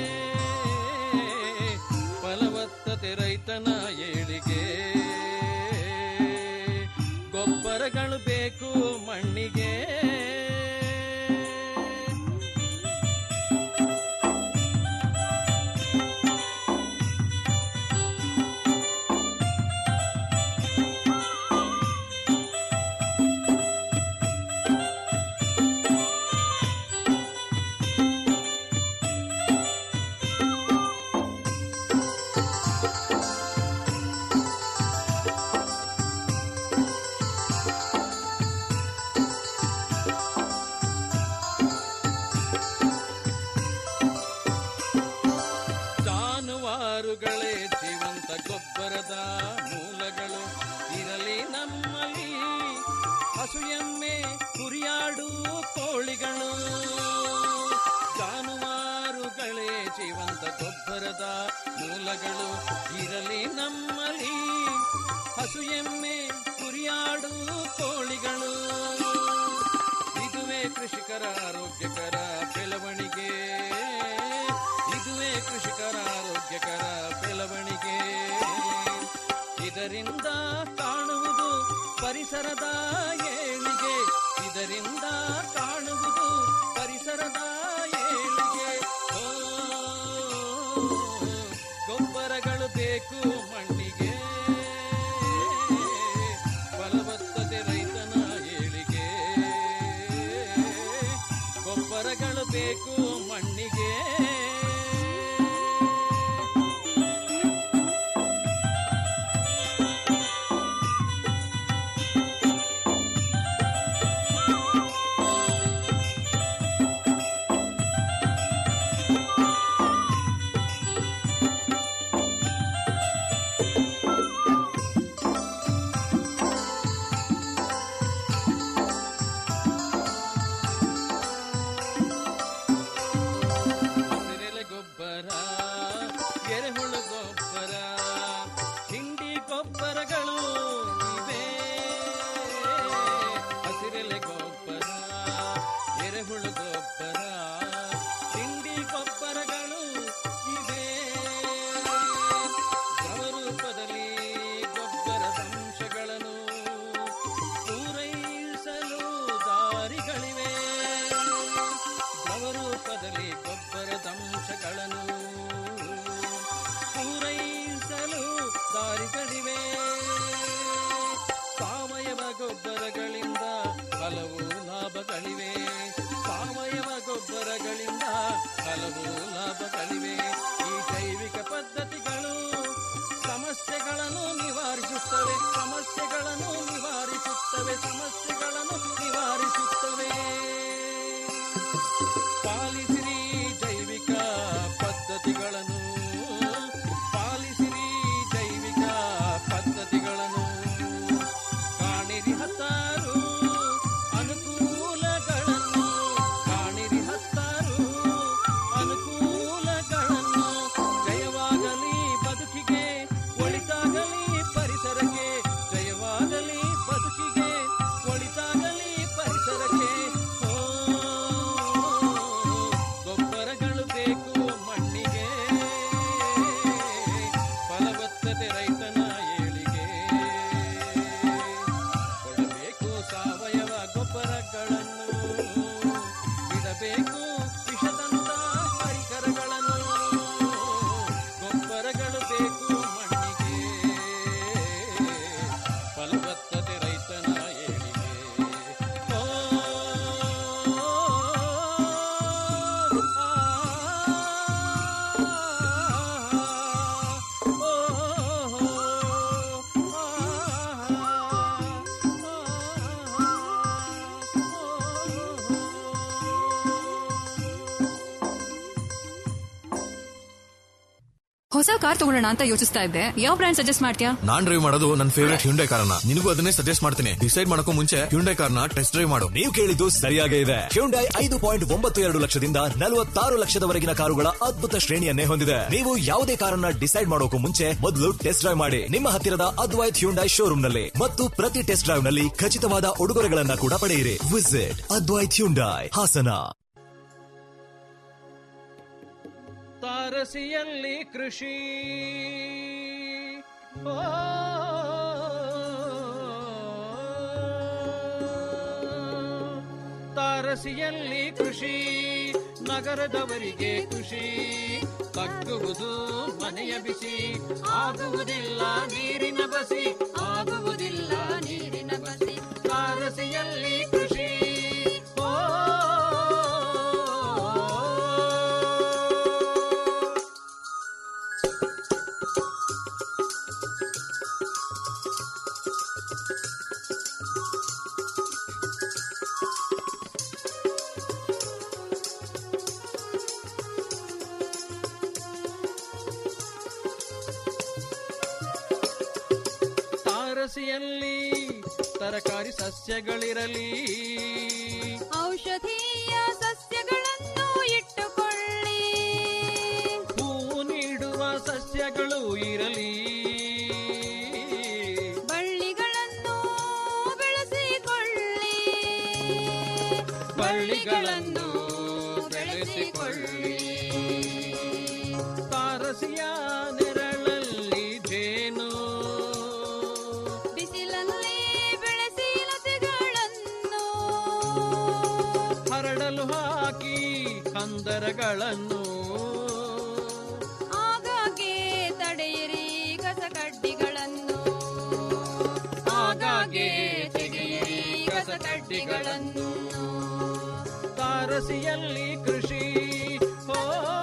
ಫಲವತ್ತತೆ ರೈತನ ಏಳಿಗೆ ಗೊಬ್ಬರಗಳು ಬೇಕು ಮಣ್ಣಿಗೆ ಜಾನುವಾರುಗಳೇ ಜೀವಂತ ಗೊಬ್ಬರದ ಮೂಲಗಳು ಇರಲಿ ನಮ್ಮಲ್ಲಿ ಹಸು ಎಮ್ಮೆ ಕುರಿಯಾಡು ಕೋಳಿಗಳು ಜಾನುವಾರುಗಳೇ ಜೀವಂತ ಗೊಬ್ಬರದ ಮೂಲಗಳು ಇರಲಿ ನಮ್ಮಲ್ಲಿ ಹಸು ಎಮ್ಮೆ ಕುರಿಯಾಡು ಕೋಳಿಗಳು ಇದುವೇ ಕೃಷಿಕರ ಆರೋಗ್ಯಕರ ಬೆಳವಣಿಗೆ ಇದುವೇ ಕೃಷಿಕರ ಆರೋಗ್ಯಕರ ಬೆಳವಣಿಗೆ ಇದರಿಂದ ಕಾಣುವುದು ಪರಿಸರದ ಏಳಿಗೆ ಇದರಿಂದ ಕಾಣುವುದು ಪರಿಸರದ ಏಳಿಗೆ ಓ, ಗೊಬ್ಬರಗಳು ಬೇಕು ಮಣ್ಣಿಗೆ ಹೊಸ ಕಾರ್ ತಗೊಳ್ಳೋಣ ಅಂತ ಯೋಚಿಸ್ತಾ ಇದ್ದೆ ಯಾವ ಬ್ರ್ಯಾಂಡ್ ಸಜೆಸ್ಟ್ ಮಾಡ್ತೀಯಾ ನಾನ್ ಡ್ರೈವ್ ಮಾಡೋದು ನನ್ನ ಫೇವರೇಟ್ ಹ್ಯುಂಡೈ ಕಾರನ್ನ ನಿನಗೂ ಅದನ್ನೇ ಸಜೆಸ್ಟ್ ಮಾಡ್ತೀನಿ ಡಿಸೈಡ್ ಮಾಡಕ್ಕೂ ಮುಂಚೆ ಹ್ಯುಂಡೈ ಕಾರ್ನ ಟೆಸ್ಟ್ ಡ್ರೈವ್ ಮಾಡು ನೀವು ಕೇಳಿದ್ದು ಸರಿಯಾಗೇ ಇದೆ ಹ್ಯುಂಡೈ ಐದು ಪಾಯಿಂಟ್ ಒಂಬತ್ತು ಎರಡು ಲಕ್ಷದಿಂದ ನಲವತ್ತಾರು ಲಕ್ಷದವರೆಗಿನ ಕಾರುಗಳ ಅದ್ಭುತ ಶ್ರೇಣಿಯನ್ನೇ ಹೊಂದಿದೆ ನೀವು ಯಾವುದೇ ಕಾರನ್ನ ಡಿಸೈಡ್ ಮಾಡೋಕು ಮುಂಚೆ ಮೊದಲು ಟೆಸ್ಟ್ ಡ್ರೈವ್ ಮಾಡಿ ನಿಮ್ಮ ಹತ್ತಿರದ ಅದ್ವೈತ್ ಹ್ಯುಂಡೈ ಶೋರೂಮ್ ನಲ್ಲಿ ಮತ್ತು ಪ್ರತಿ ಟೆಸ್ಟ್ ಡ್ರೈವ್ ನಲ್ಲಿ ಖಚಿತವಾದ ಉಡುಗೊರೆಗಳನ್ನ ಕೂಡ ಪಡೆಯಿರಿ ವಿಸಿಟ್ ಅದ್ವೈತ್ ಹ್ಯುಂಡೈ ಹಾಸನ ತಾರಸಿಯಲ್ಲಿ ಕೃಷಿ ಓ ತಾರಸಿಯಲ್ಲಿ ಕೃಷಿ ನಗರದವರಿಗೆ ಖುಷಿ ತಗ್ಗುವುದು ಮನೆಯ ಬಿಸಿ ಆಗುವುದಿಲ್ಲ ನೀರಿನ ಬಸಿ ಆಗುವುದಿಲ್ಲ ನೀರಿನ ಬಸಿ ತಾರಸಿಯಲ್ಲಿ ಕೃಷಿ ಓ ತಾರಸಿಯಲ್ಲಿ ತರಕಾರಿ ಸಸ್ಯಗಳಿರಲಿ ಔಷಧೀಯ ಸಸ್ಯಗಳನ್ನು ಇಟ್ಟುಕೊಳ್ಳಿ ಹೂ ನೀಡುವ ಸಸ್ಯಗಳು ಇರಲಿ ಬಳ್ಳಿಗಳನ್ನು ಬೆಳೆಸಿಕೊಳ್ಳಿ ಬಳ್ಳಿಗಳನ್ನು ಬೆಳೆಸಿಕೊಳ್ಳಿ ತಾರಸಿಯ ನೆರಳಲ್ಲಿ ಜೇನು ಬಿಸಿಲಲ್ಲಿ ಬೆಳೆಸಿ ಲತೆಗಳನ್ನು ಹರಡಲು ಹಾಕಿ ಕಂದರಗಳನ್ನು ಆಗಾಗ್ಗೆ ತಡೆಯಿರಿ ಕಸಕಡ್ಡಿಗಳನ್ನು ಆಗಾಗ್ಗೆ ತೆಗೆಯಿರಿ ಕಸಕಡ್ಡಿಗಳನ್ನು ತಾರಸಿಯಲ್ಲಿ ಕೃಷಿ ಓ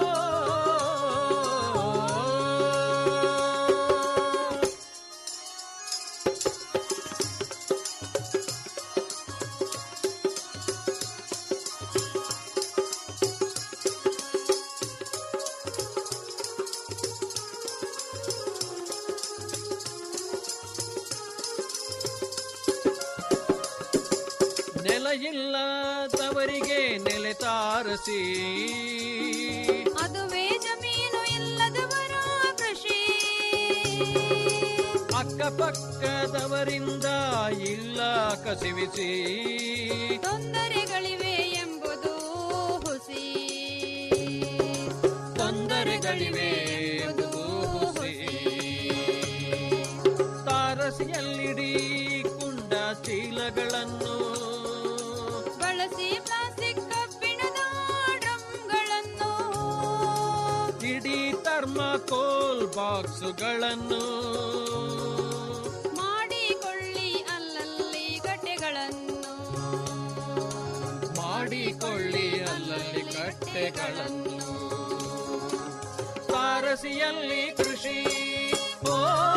ನೆಲ ಇಲ್ಲದವರಿಗೆ ನೆಲೆ ತಾರಸಿ ಅದುವೇ ಜಮೀನು ಇಲ್ಲದವರ ಕೃಷಿ ಅಕ್ಕಪಕ್ಕದವರಿಂದ ಇಲ್ಲ ಕಸಿವಿಸಿ ತೊಂದರೆಗಳಿವೆ ಎಂಬುದು ಹುಸಿ ತೊಂದರೆಗಳಿವೆ ಎಂಬುದು ಹುಸಿ. ತಾರಸಿಯಲ್ಲಿಡಿ ಕುಂಡ ಚೀಲಗಳನ್ನು ಬಳಸಿ ಪ್ಲಾಸ್ಟಿಕ್ ಕಬ್ಬಿಣದ ಡ್ರಮ್ಗಳನ್ನು ಇಡೀ ಥರ್ಮಾಕೋಲ್ ಬಾಕ್ಸುಗಳನ್ನು ಮಾಡಿಕೊಳ್ಳಿ ಅಲ್ಲಲ್ಲಿ ಗಟ್ಟೆಗಳನ್ನು ಮಾಡಿಕೊಳ್ಳಿ ಅಲ್ಲಲ್ಲಿ ಕಟ್ಟೆಗಳನ್ನು ತಾರಸಿಯಲ್ಲಿ ಕೃಷಿ ಓ